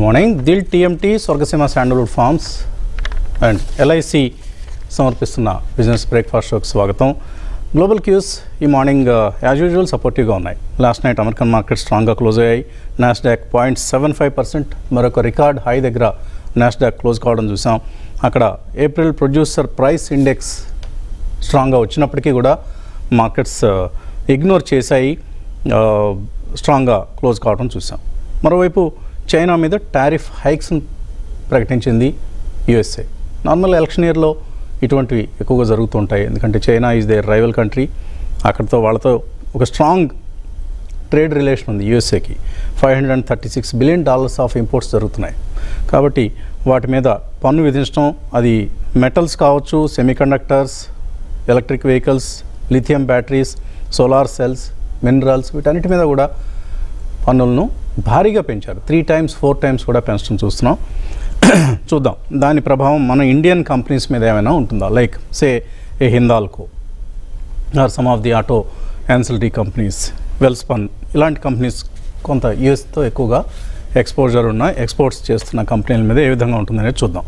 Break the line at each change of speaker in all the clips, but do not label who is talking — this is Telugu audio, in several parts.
Good morning Dil TMT Swargaseema sandalwood farms and LIC సమర్పిస్తున్న బిజినెస్ బ్రేక్ఫాస్ట్ షోకి స్వాగతం గ్లోబల్ క్యూస్ ఈ మార్నింగ్ యాజ్ యూజువల్ సపోర్టివ్గా ఉన్నాయి లాస్ట్ నైట్ అమెరికన్ మార్కెట్ స్ట్రాంగ్గా క్లోజ్ అయ్యాయి Nasdaq point seven five percent మరొక రికార్డ్ హై దగ్గర నాస్డాక్ క్లోజ్ కావడం చూసాం అక్కడ ఏప్రిల్ ప్రొడ్యూసర్ ప్రైస్ ఇండెక్స్ స్ట్రాంగ్గా వచ్చినప్పటికీ కూడా మార్కెట్స్ ఇగ్నోర్ చేశాయి స్ట్రాంగ్గా క్లోజ్ కావడం చూసాం మరోవైపు చైనా మీద టారిఫ్ హైక్స్ను ప్రకటించింది యుఎస్ఏ నార్మల్ ఎలక్షన్ ఇయర్లో ఇటువంటివి ఎక్కువగా జరుగుతుంటాయి ఎందుకంటే China is their rival country అక్కడితో వాళ్ళతో ఒక స్ట్రాంగ్ ట్రేడ్ రిలేషన్ ఉంది యూఎస్ఏకి five hundred and thirty six billion dollars of imports జరుగుతున్నాయి కాబట్టి వాటి మీద పన్ను విధించడం అది మెటల్స్ కావచ్చు semiconductors electric vehicles lithium batteries solar cells minerals వీటన్నిటి మీద కూడా పన్నులను భారీగా పెంచారు త్రీ టైమ్స్ ఫోర్ టైమ్స్ కూడా పెంచడం చూస్తున్నాం చూద్దాం దాని ప్రభావం మన ఇండియన్ కంపెనీస్ మీద ఏమైనా ఉంటుందా like say a Hindalco or some of the auto ancillary companies Welspun ఇలాంటి కంపెనీస్ కొంత యూఎస్తో ఎక్కువగా ఎక్స్పోజర్ ఉన్న ఎక్స్పోర్ట్స్ చేస్తున్న కంపెనీల మీద ఏ విధంగా ఉంటుందనేది చూద్దాం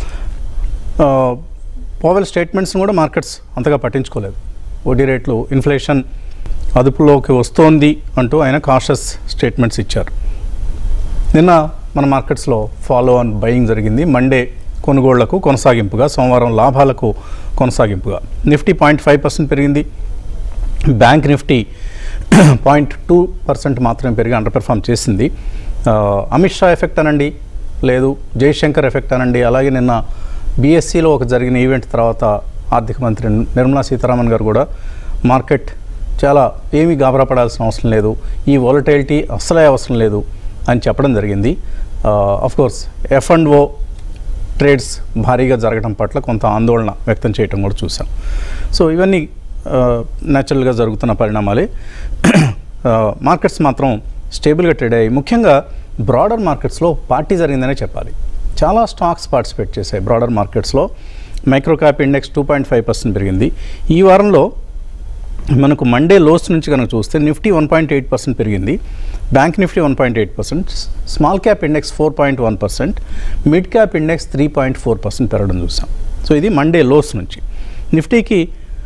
పోవెల్ స్టేట్మెంట్స్ని కూడా మార్కెట్స్ అంతగా పట్టించుకోలేదు వడ్డీ రేట్లు ఇన్ఫ్లేషన్ అదుపులోకి వస్తోంది అంటూ ఆయన కాషస్ స్టేట్మెంట్స్ ఇచ్చారు నిన్న మన మార్కెట్స్లో ఫాలో ఆన్ బయింగ్ జరిగింది మండే కొనుగోళ్లకు కొనసాగింపుగా సోమవారం లాభాలకు కొనసాగింపుగా నిఫ్టీ పాయింట్ ఫైవ్ పర్సెంట్ పెరిగింది bank Nifty point two percent మాత్రమే పెరిగి అండర్ పెర్ఫామ్ చేసింది అమిత్ షా ఎఫెక్ట్ అనండి లేదు జయశంకర్ ఎఫెక్ట్ అనండి అలాగే నిన్న బీఎస్సీలో ఒక జరిగిన ఈవెంట్ తర్వాత ఆర్థిక మంత్రి నిర్మలా సీతారామన్ గారు కూడా మార్కెట్ చాలా ఏమీ గాబరా పడాల్సిన అవసరం లేదు ఈ వాలటైలిటీ అస్సలే అవసరం లేదు అని చెప్పడం జరిగింది of course F and O trades భారీగా జరగడం పట్ల కొంత ఆందోళన వ్యక్తం చేయటం కూడా చూసాం సో ఇవన్నీ న్యాచురల్గా జరుగుతున్న పరిణామాలే మార్కెట్స్ మాత్రం స్టేబుల్గా ట్రేడ్ అయ్యాయి ముఖ్యంగా బ్రాడర్ మార్కెట్స్లో పార్టీ జరిగిందనే చెప్పాలి చాలా స్టాక్స్ పార్టిసిపేట్ చేశాయి బ్రాడర్ మార్కెట్స్లో micro cap index two point five percent పెరిగింది ఈ వారంలో మనకు మండే లోస్ నుంచి కనుక చూస్తే Nifty one point eight percent పెరిగింది bank Nifty one point eight percent small cap index four point one percent mid cap index three point four percent పెరగడం చూసాం సో ఇది మండే లోస్ నుంచి నిఫ్టీకి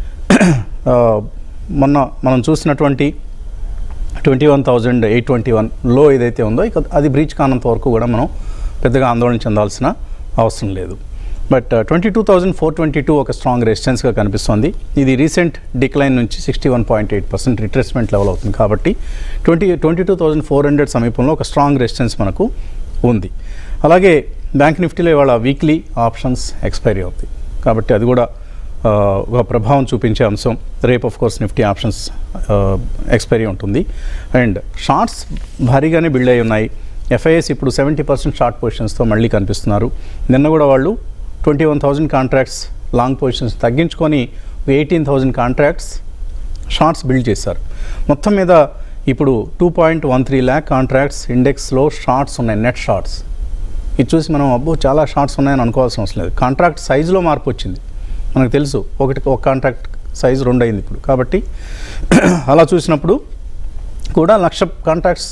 మొన్న మనం చూసినటువంటి twenty one thousand eight twenty one లో ఏదైతే ఉందో ఇక అది బ్రీచ్ కానంత వరకు కూడా మనం పెద్దగా ఆందోళన చెందాల్సిన అవసరం లేదు but twenty two thousand four twenty two ఒక స్ట్రాంగ్ రెసిస్టెన్స్గా కనిపిస్తుంది ఇది రీసెంట్ డిక్లైన్ నుంచి sixty one point eight percent retracement level అవుతుంది కాబట్టి twenty twenty two thousand four hundred సమీపంలో ఒక స్ట్రాంగ్ రెసిస్టెన్స్ మనకు ఉంది అలాగే బ్యాంక్ నిఫ్టీలో ఇవాళ వీక్లీ ఆప్షన్స్ ఎక్స్పైరీ అవుతాయి కాబట్టి అది కూడా ఒక ప్రభావం చూపించే అంశం రేపు of course Nifty options expiry ఉంటుంది అండ్ షార్ట్స్ భారీగానే బిల్డ్ అయి ఉన్నాయి ఎఫ్ఐఎస్ ఇప్పుడు సెవెంటీ పర్సెంట్ షార్ట్ పొజిషన్స్తో మళ్ళీ కనిపిస్తున్నారు నిన్న కూడా వాళ్ళు twenty one thousand contracts long positions తగ్గించుకొని eighteen thousand contracts shorts build చేశారు మొత్తం మీద ఇప్పుడు two point one three lakh contracts ఇండెక్స్లో షార్ట్స్ ఉన్నాయి నెట్ షార్ట్స్ ఇది చూసి మనం అబ్బో చాలా షార్ట్స్ ఉన్నాయని అనుకోవాల్సిన అవసరం లేదు కాంట్రాక్ట్ సైజులో మార్పు వచ్చింది మనకు తెలుసు ఒకటి ఒక కాంట్రాక్ట్ సైజు రెండు అయింది ఇప్పుడు కాబట్టి అలా చూసినప్పుడు కూడా లక్ష కాంట్రాక్ట్స్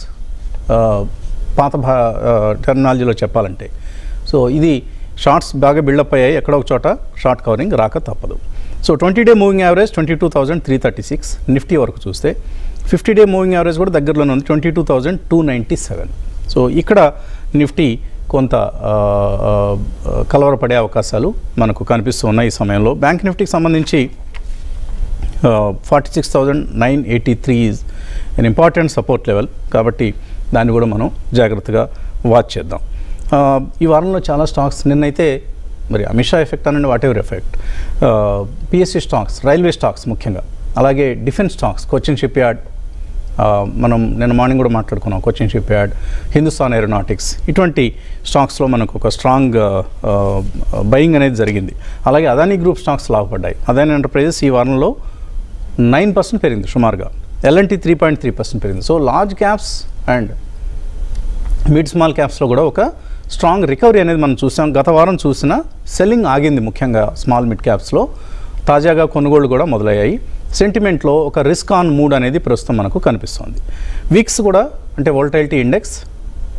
పాత భా టెర్మినాలజీలో చెప్పాలంటే సో ఇది షార్ట్స్ బాగా బిల్డప్ అయ్యాయి ఎక్కడో ఒక చోట షార్ట్ కవరింగ్ రాక తప్పదు so twenty day moving average twenty two thousand three thirty six Nifty వరకు చూస్తే ఫిఫ్టీ డే మూవింగ్ యావరేజ్ కూడా దగ్గరలోనే ఉంది twenty two thousand two ninety seven so ఇక్కడ నిఫ్టీ కొంత కలవరపడే అవకాశాలు మనకు కనిపిస్తూ ఉన్నాయి ఈ సమయంలో బ్యాంక్ నిఫ్టీకి సంబంధించి forty six thousand nine eighty three is an important support level కాబట్టి దాన్ని కూడా మనం జాగ్రత్తగా వాచ్ చేద్దాం ఈ వారంలో చాలా స్టాక్స్ నిన్నైతే మరి అమిత్ షా ఎఫెక్ట్ అనండి whatever effect PSC stocks railway stocks ముఖ్యంగా అలాగే defence stocks Cochin shipyard మనం నిన్న మార్నింగ్ కూడా మాట్లాడుకున్నాం Cochin shipyard Hindustan aeronautics ఇటువంటి స్టాక్స్లో మనకు ఒక స్ట్రాంగ్ బయింగ్ అనేది జరిగింది అలాగే అదానీ గ్రూప్ స్టాక్స్ లాభపడ్డాయి అదానీ ఎంటర్ప్రైజెస్ ఈ వారంలో నైన్ పర్సెంట్ పెరిగింది సుమారుగా L&T three point three percent పెరిగింది so large caps and mid small క్యాప్స్లో కూడా ఒక స్ట్రాంగ్ రికవరీ అనేది మనం చూసాం గత వారం చూసిన సెల్లింగ్ ఆగింది ముఖ్యంగా స్మాల్ మిడ్ క్యాప్స్లో తాజాగా కొనుగోళ్లు కూడా మొదలయ్యాయి సెంటిమెంట్లో ఒక రిస్క్ ఆన్ మూడ్ అనేది ప్రస్తుతం మనకు కనిపిస్తుంది వీక్స్ కూడా అంటే volatility index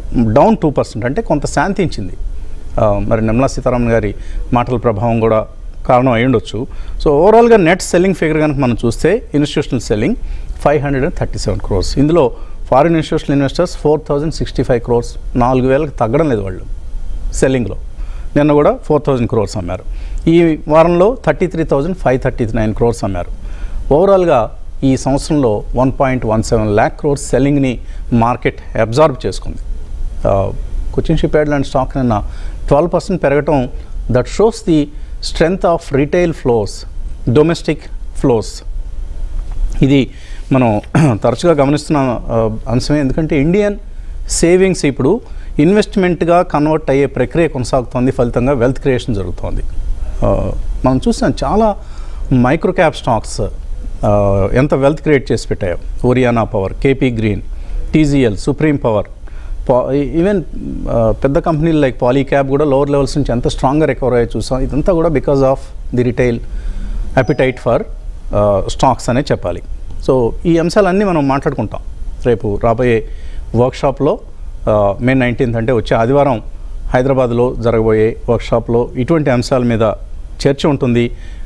down two percent అంటే కొంత శాంతించింది ఆ, మరి నిర్మలా సీతారామన్ గారి మాటల ప్రభావం కూడా కారణం అయి ఉండొచ్చు సో ఓవరాల్గా నెట్ సెల్లింగ్ ఫిగర్ కనుక మనం చూస్తే institutional selling five hundred and thirty seven crores ఇందులో foreign institutional investors four thousand sixty five crores నాలుగు వేలకు తగ్గడం లేదు వాళ్ళు సెల్లింగ్లో నిన్న కూడా ఫోర్ థౌజండ్ క్రోర్స్ అమ్మారు ఈ వారంలో thirty three thousand five thirty nine crores అమ్మారు ఓవరాల్గా ఈ సంవత్సరంలో one point one seven lakh crores సెల్లింగ్ని మార్కెట్ అబ్జార్బ్ చేసుకుంది కొచ్చిన్ షిప్ యార్డ్ లాంటి స్టాక్ నిన్న ట్వెల్వ్ పర్సెంట్ పెరగటం that shows the strength of retail flows domestic flows ఇది మనం తరచుగా గమనిస్తున్న ఆ, అంశమే ఎందుకంటే ఇండియన్ సేవింగ్స్ ఇప్పుడు ఇన్వెస్ట్మెంట్గా కన్వర్ట్ అయ్యే ప్రక్రియ కొనసాగుతోంది ఫలితంగా వెల్త్ క్రియేషన్ జరుగుతోంది ఆ, మనం చూసాం చాలా మైక్రో క్యాప్ స్టాక్స్ ఆ, ఎంత వెల్త్ క్రియేట్ చేసి పెట్టాయో Oriana power KP green TGL supreme power పా ఈవెన్ ఆ, పెద్ద కంపెనీలు లైక్ పాలీక్యాబ్ కూడా లోవర్ లెవెల్స్ నుంచి ఎంత స్ట్రాంగ్గా రికవర్ అయ్యే చూసాం ఇదంతా కూడా because of the retail appetite for stocks అనే చెప్పాలి సో ఈ అంశాలన్నీ మనం మాట్లాడుకుంటాం రేపు రాబోయే వర్క్షాప్లో మే నైన్టీన్త్ అంటే వచ్చే ఆదివారం హైదరాబాద్లో జరగబోయే వర్క్షాప్లో ఇటువంటి అంశాల మీద చర్చ ఉంటుంది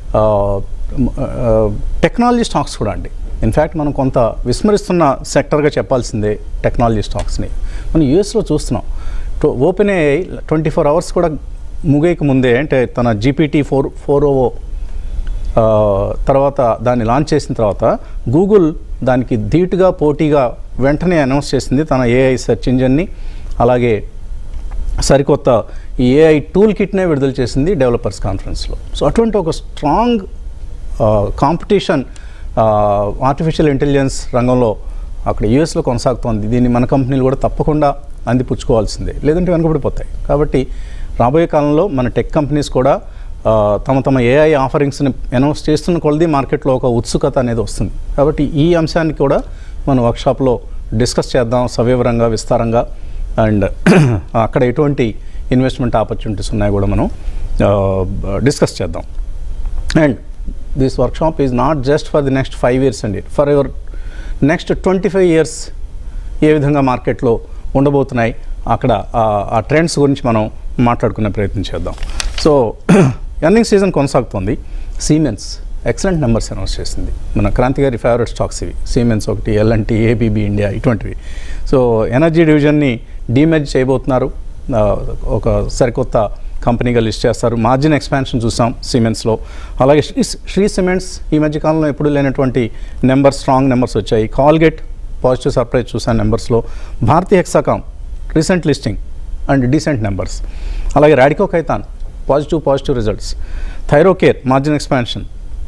టెక్నాలజీ స్టాక్స్ కూడా అండి ఇన్ఫ్యాక్ట్ మనం కొంత విస్మరిస్తున్న సెక్టర్గా చెప్పాల్సిందే టెక్నాలజీ స్టాక్స్ని మనం యూఎస్లో చూస్తున్నాం open a twenty four hours కూడా ముగేయక ముందే అంటే తన జీపీటీ ఫోర్ ఫోర్ ఓ ఆ, తర్వాత దాన్ని లాంచ్ చేసిన తర్వాత గూగుల్ దానికి ధీటుగా పోటీగా వెంటనే అనౌన్స్ చేసింది తన ఏఐ సెర్చ్ ఇంజన్ని అలాగే సరికొత్త ఈ ఏఐ టూల్ కిట్నే విడుదల చేసింది డెవలపర్స్ కాన్ఫరెన్స్లో సో అటువంటి ఒక స్ట్రాంగ్ కాంపిటీషన్ ఆర్టిఫిషియల్ ఇంటెలిజెన్స్ రంగంలో అక్కడ యూఎస్లో కొనసాగుతోంది దీన్ని మన కంపెనీలు కూడా తప్పకుండా అందిపుచ్చుకోవాల్సిందే లేదంటే వెనుకబడిపోతాయి కాబట్టి రాబోయే కాలంలో మన టెక్ కంపెనీస్ కూడా ఆ, తమ తమ ఏఐ ఆఫరింగ్స్ని అనౌన్స్ చేస్తున్న కొలది మార్కెట్లో ఒక ఉత్సుకత అనేది వస్తుంది కాబట్టి ఈ అంశాన్ని కూడా మనం వర్క్షాప్లో డిస్కస్ చేద్దాం సవివరంగా విస్తారంగా అండ్ అక్కడ ఎటువంటి ఇన్వెస్ట్మెంట్ ఆపర్చునిటీస్ ఉన్నాయో కూడా మనం డిస్కస్ చేద్దాం and this workshop is not just for the next five years అండి for ever next twenty five years ఏ విధంగా మార్కెట్లో ఉండబోతున్నాయి అక్కడ ఆ- ఆ ట్రెండ్స్ గురించి మనం మాట్లాడుకునే ప్రయత్నం చేద్దాం సో ఎర్నింగ్ సీజన్ కొనసాగుతోంది సీమెన్స్ ఎక్సలెంట్ నెంబర్స్ అనౌన్స్ చేసింది మన క్రాంతి గారి ఫేవరెట్ స్టాక్స్ ఇవి సీమెన్స్ ఒకటి ఎల్ఎన్టీ ఏబీబీ ఇండియా ఇటువంటివి సో ఎనర్జీ డివిజన్ని డీమెజ్ చేయబోతున్నారు ఆ, ఒక సరికొత్త కంపెనీగా లిస్ట్ చేస్తారు మార్జిన్ ఎక్స్పాన్షన్ చూసాం సిమెంట్స్లో అలాగే శ్రీ శ్రీ సిమెంట్స్ ఈ మధ్య కాలంలో ఎప్పుడు లేనటువంటి నెంబర్ స్ట్రాంగ్ నెంబర్స్ వచ్చాయి కాల్గేట్ పాజిటివ్ సర్ప్రైజ్ చూసాను నెంబర్స్లో Bharti Hexacom recent listing and decent numbers అలాగే Radico Khaitan positive positive results Thyrocare margin expansion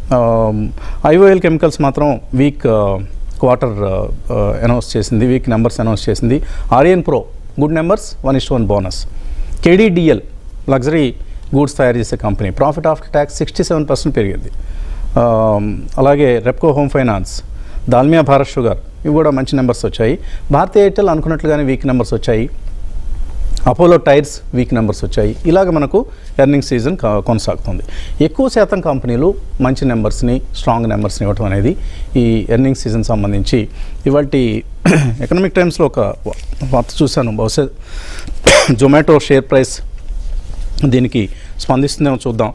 IOL chemicals మాత్రం వీక్ క్వార్టర్ అనౌన్స్ చేసింది వీక్ నెంబర్స్ అనౌన్స్ చేసింది Aryan pro good numbers one is one bonus KDDL luxury goods తయారు చేసే company profit after tax sixty seven percent పెరిగింది Um, అలాగే Repco home finance Dalmia Bharat sugar ఇవి కూడా మంచి నెంబర్స్ వచ్చాయి భారతీ ఎయిర్టెల్ అనుకున్నట్లుగానే వీక్ నెంబర్స్ వచ్చాయి అపోలో టైర్స్ వీక్ నెంబర్స్ వచ్చాయి ఇలాగ మనకు ఎర్నింగ్ సీజన్ క- కొనసాగుతుంది ఎక్కువ శాతం కంపెనీలు మంచి నెంబర్స్ని స్ట్రాంగ్ నెంబర్స్ని ఇవ్వటం అనేది ఈ ఎర్నింగ్ సీజన్ సంబంధించి ఇవాళ ఎకనామిక్ టైమ్స్లో ఒక వా- వార్త చూశాను బహుశా జొమాటో షేర్ ప్రైస్ దీనికి స్పందిస్తుందేమో చూద్దాం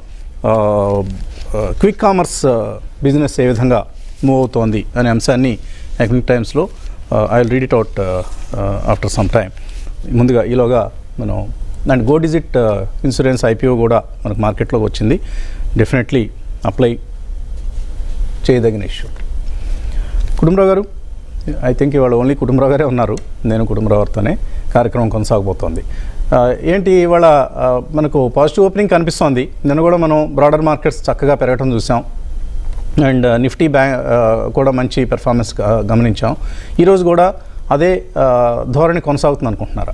క్విక్ కామర్స్ బిజినెస్ ఏ విధంగా మూవ్ అవుతోంది అనే అంశాన్ని ఎకనామిక్ టైమ్స్లో I will read it out after some time ముందుగా ఈలోగా మనం and go digit insurance IPO కూడా మనకు మార్కెట్లోకి వచ్చింది డెఫినెట్లీ అప్లై చేయదగిన issue Kutumbarao garu I think ఇవాళ ఓన్లీ కుటుంబరావు గారే ఉన్నారు నేను కుటుంబరావుతోనే కార్యక్రమం కొనసాగబోతోంది ఆ, ఏంటి ఇవాళ ఆ, మనకు పాజిటివ్ ఓపెనింగ్ కనిపిస్తోంది నిన్న కూడా మనం బ్రాడర్ మార్కెట్స్ చక్కగా పెరగటం చూసాం అండ్ నిఫ్టీ బ్యాంక్ కూడా మంచి పెర్ఫార్మెన్స్ గా- గమనించాం ఈరోజు కూడా అదే ఆ, ధోరణి కొనసాగుతుంది అనుకుంటున్నారా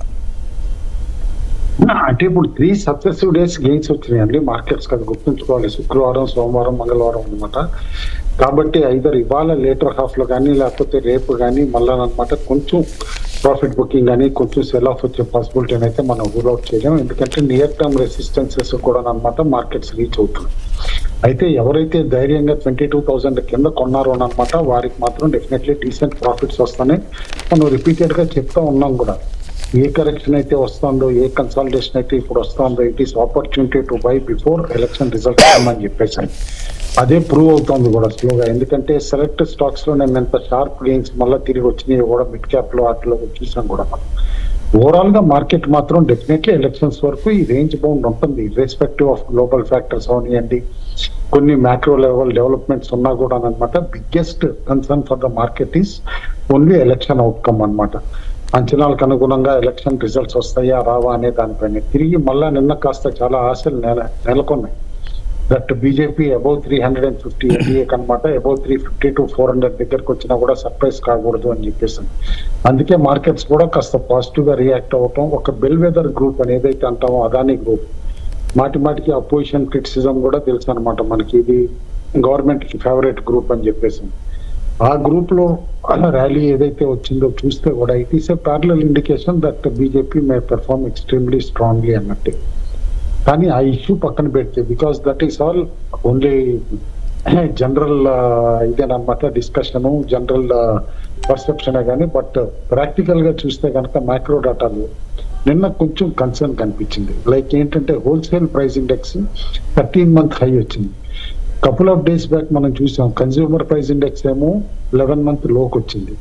అంటే ఇప్పుడు త్రీ సక్సెసివ్ డేస్ గెయిన్స్ వచ్చినాయండి మార్కెట్స్ కదా గుర్తుంచుకోవాలి శుక్రవారం సోమవారం మంగళవారం అనమాట కాబట్టి ఐదర్ ఇవాళ లేటర్ హాఫ్ లో కానీ లేకపోతే రేపు కానీ మళ్ళా అనమాట కొంచెం ప్రాఫిట్ బుకింగ్ కానీ కొంచెం సెల్ ఆఫ్ వచ్చే పాసిబిలిటీ అయితే మనం రూల్ అవుట్ చేయలేం ఎందుకంటే నియర్ టర్మ్ రెసిస్టెన్సెస్ కూడా అనమాట మార్కెట్స్ రీచ్ అవుతున్నాయి అయితే ఎవరైతే ధైర్యంగా ట్వంటీ టూ థౌసండ్ కింద కొన్నారో అనమాట వారికి మాత్రం డెఫినెట్లీ డీసెంట్ ప్రాఫిట్స్ వస్తాయి మనం రిపీటెడ్ గా చెప్తా ఉన్నాం కూడా ఏ కరెక్షన్ అయితే వస్తుందో ఏ కన్సల్టేషన్ అయితే ఇప్పుడు వస్తుందో it is opportunity to buy before election result అని చెప్పేసి అదే ప్రూవ్ అవుతుంది కూడా స్లోగా ఎందుకంటే సెలెక్ట్ స్టాక్స్ లో నేను ఎంత షార్ప్ గెయిన్స్ మళ్ళీ తిరిగి వచ్చినాయి కూడా మిడ్ క్యాప్ లో వాటిలో చూసాం కూడా మనం ఓవరాల్ గా మార్కెట్ మాత్రం డెఫినెట్లీ ఎలక్షన్స్ వరకు ఈ రేంజ్ బౌండ్ ఉంటుంది రెస్పెక్టివ్ ఆఫ్ గ్లోబల్ ఫ్యాక్టర్స్ అవనివ్వండి కొన్ని మ్యాక్రో లెవెల్ డెవలప్మెంట్స్ ఉన్నా కూడా అనమాట biggest concern for the market is only election outcome అన్నమాట అంచనాలకు అనుగుణంగా ఎలక్షన్ రిజల్ట్స్ వస్తాయా రావా అనే దానిపైన తిరిగి మళ్ళా నిన్న కాస్త చాలా ఆశలు నెల నెలకొన్నాయి that BJP above three hundred and fifty ఎన్డీఏకి అనమాట above three fifty to four hundred దగ్గరకు వచ్చినా కూడా సర్ప్రైజ్ కాకూడదు అని చెప్పేసి అందుకే మార్కెట్స్ కూడా కాస్త పాజిటివ్ గా రియాక్ట్ అవటం ఒక బెల్ వెదర్ గ్రూప్ అని ఏదైతే అంటామో అదాని గ్రూప్ మాటి మాటికి అపోజిషన్ క్రిటిసిజం కూడా తెలుసు అనమాట మనకి ఇది గవర్నమెంట్ కి ఫేవరెట్ గ్రూప్ అని చెప్పేసి ఆ గ్రూప్ లో ర్యాలీ ఏదైతే వచ్చిందో చూస్తే కూడా it is a parallel indication that BJP may perform extremely strongly అన్నట్టు కానీ ఆ ఇష్యూ పక్కన పెడితే because that is all only general ఇదేనమాట డిస్కషన్ జనరల్ పర్సెప్షన్ కానీ బట్ ప్రాక్టికల్ గా చూస్తే కనుక మైక్రో డాటాలు నిన్న కొంచెం కన్సర్న్ కనిపించింది లైక్ ఏంటంటే wholesale price index thirteen month high వచ్చింది కపుల్ ఆఫ్ డేస్ బ్యాక్ మనం చూసాం కన్స్యూమర్ ప్రైస్ ఇండెక్స్ ఏమో లెవెన్ మంత్ లోకి వచ్చింది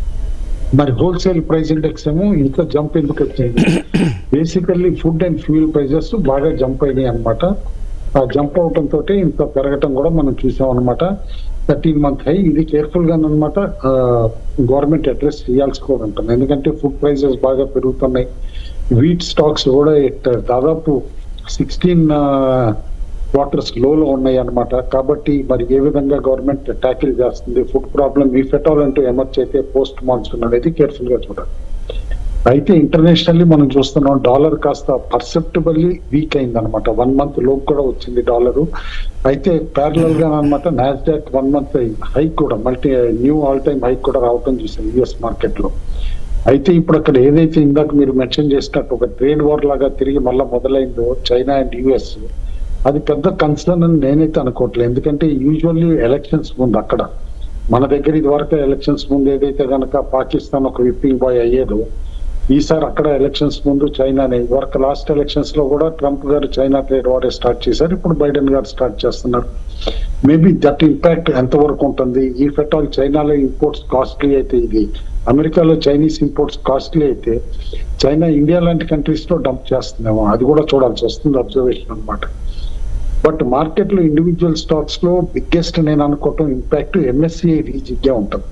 మరి హోల్సేల్ ప్రైస్ ఇండెక్స్ ఏమో ఇంత జంప్ ఎందుకు వచ్చింది basically food and fuel prices బాగా జంప్ అయినాయి అనమాట ఆ జంప్ అవటం తోటి ఇంత పెరగటం కూడా మనం చూసాం అనమాట థర్టీన్ మంత్ హై ఇది కేర్ఫుల్ గా అనమాట గవర్నమెంట్ అడ్రస్ చేయాల్సి కూడా ఉంటుంది ఎందుకంటే ఫుడ్ ప్రైజెస్ బాగా పెరుగుతున్నాయి వీట్ స్టాక్స్ కూడా ఎట్ దాదాపు సిక్స్టీన్ క్వార్టర్స్ లోలో ఉన్నాయి అన్నమాట కాబట్టి మరి ఏ విధంగా గవర్నమెంట్ ట్యాకిల్ చేస్తుంది ఫుడ్ ప్రాబ్లం ఈ ఫెటాల్ అంటూ ఎమర్జ్ అయితే పోస్ట్ మాన్సూన్ అనేది కేర్ఫుల్ గా చూడాలి అయితే ఇంటర్నేషనల్లీ మనం చూస్తున్నాం డాలర్ కాస్త పర్సెప్టబుల్లీ వీక్ అయింది అనమాట వన్ మంత్ లోపు కూడా వచ్చింది డాలర్ అయితే ప్యారలల్ గా అనమాట నాస్డాక్ వన్ మంత్ హైక్ కూడా multi new all time hike కూడా రావటం చూసాం యుఎస్ మార్కెట్ లో అయితే ఇప్పుడు అక్కడ ఏదైతే ఇందాక మీరు మెన్షన్ చేసినట్టు ఒక ట్రేడ్ వార్ లాగా తిరిగి మళ్ళీ మొదలైందో చైనా అండ్ యుఎస్ అది పెద్ద కన్సర్న్ అని నేనైతే అనుకోవట్లేదు ఎందుకంటే యూజువల్లీ ఎలక్షన్స్ ముందు అక్కడ మన దగ్గర ఇది వరకు ఎలక్షన్స్ ముందు ఏదైతే గనక పాకిస్తాన్ ఒక విప్పింగ్ బాయ్ అయ్యేదో ఈసారి అక్కడ ఎలక్షన్స్ ముందు చైనానే వరకు లాస్ట్ ఎలక్షన్స్ లో కూడా ట్రంప్ గారు చైనా ట్రేడ్ వారే స్టార్ట్ చేశారు ఇప్పుడు బైడెన్ గారు స్టార్ట్ చేస్తున్నారు మేబీ దట్ ఇంపాక్ట్ ఎంతవరకు ఉంటుంది ఈ ఫెటాల్ చైనాలో ఇంపోర్ట్స్ కాస్ట్లీ అయితే ఇది అమెరికాలో చైనీస్ ఇంపోర్ట్స్ కాస్ట్లీ అయితే చైనా ఇండియా లాంటి కంట్రీస్ లో డంప్ చేస్తుందేమో అది కూడా చూడాల్సి వస్తుంది అబ్జర్వేషన్ అన్నమాట బట్ మార్కెట్ లో ఇండివిజువల్ స్టాక్స్ లో బిగ్గెస్ట్ నేను అనుకోవటం ఇంపాక్ట్ ఎంఎస్సిఐ రీజిగ్గా ఉంటుంది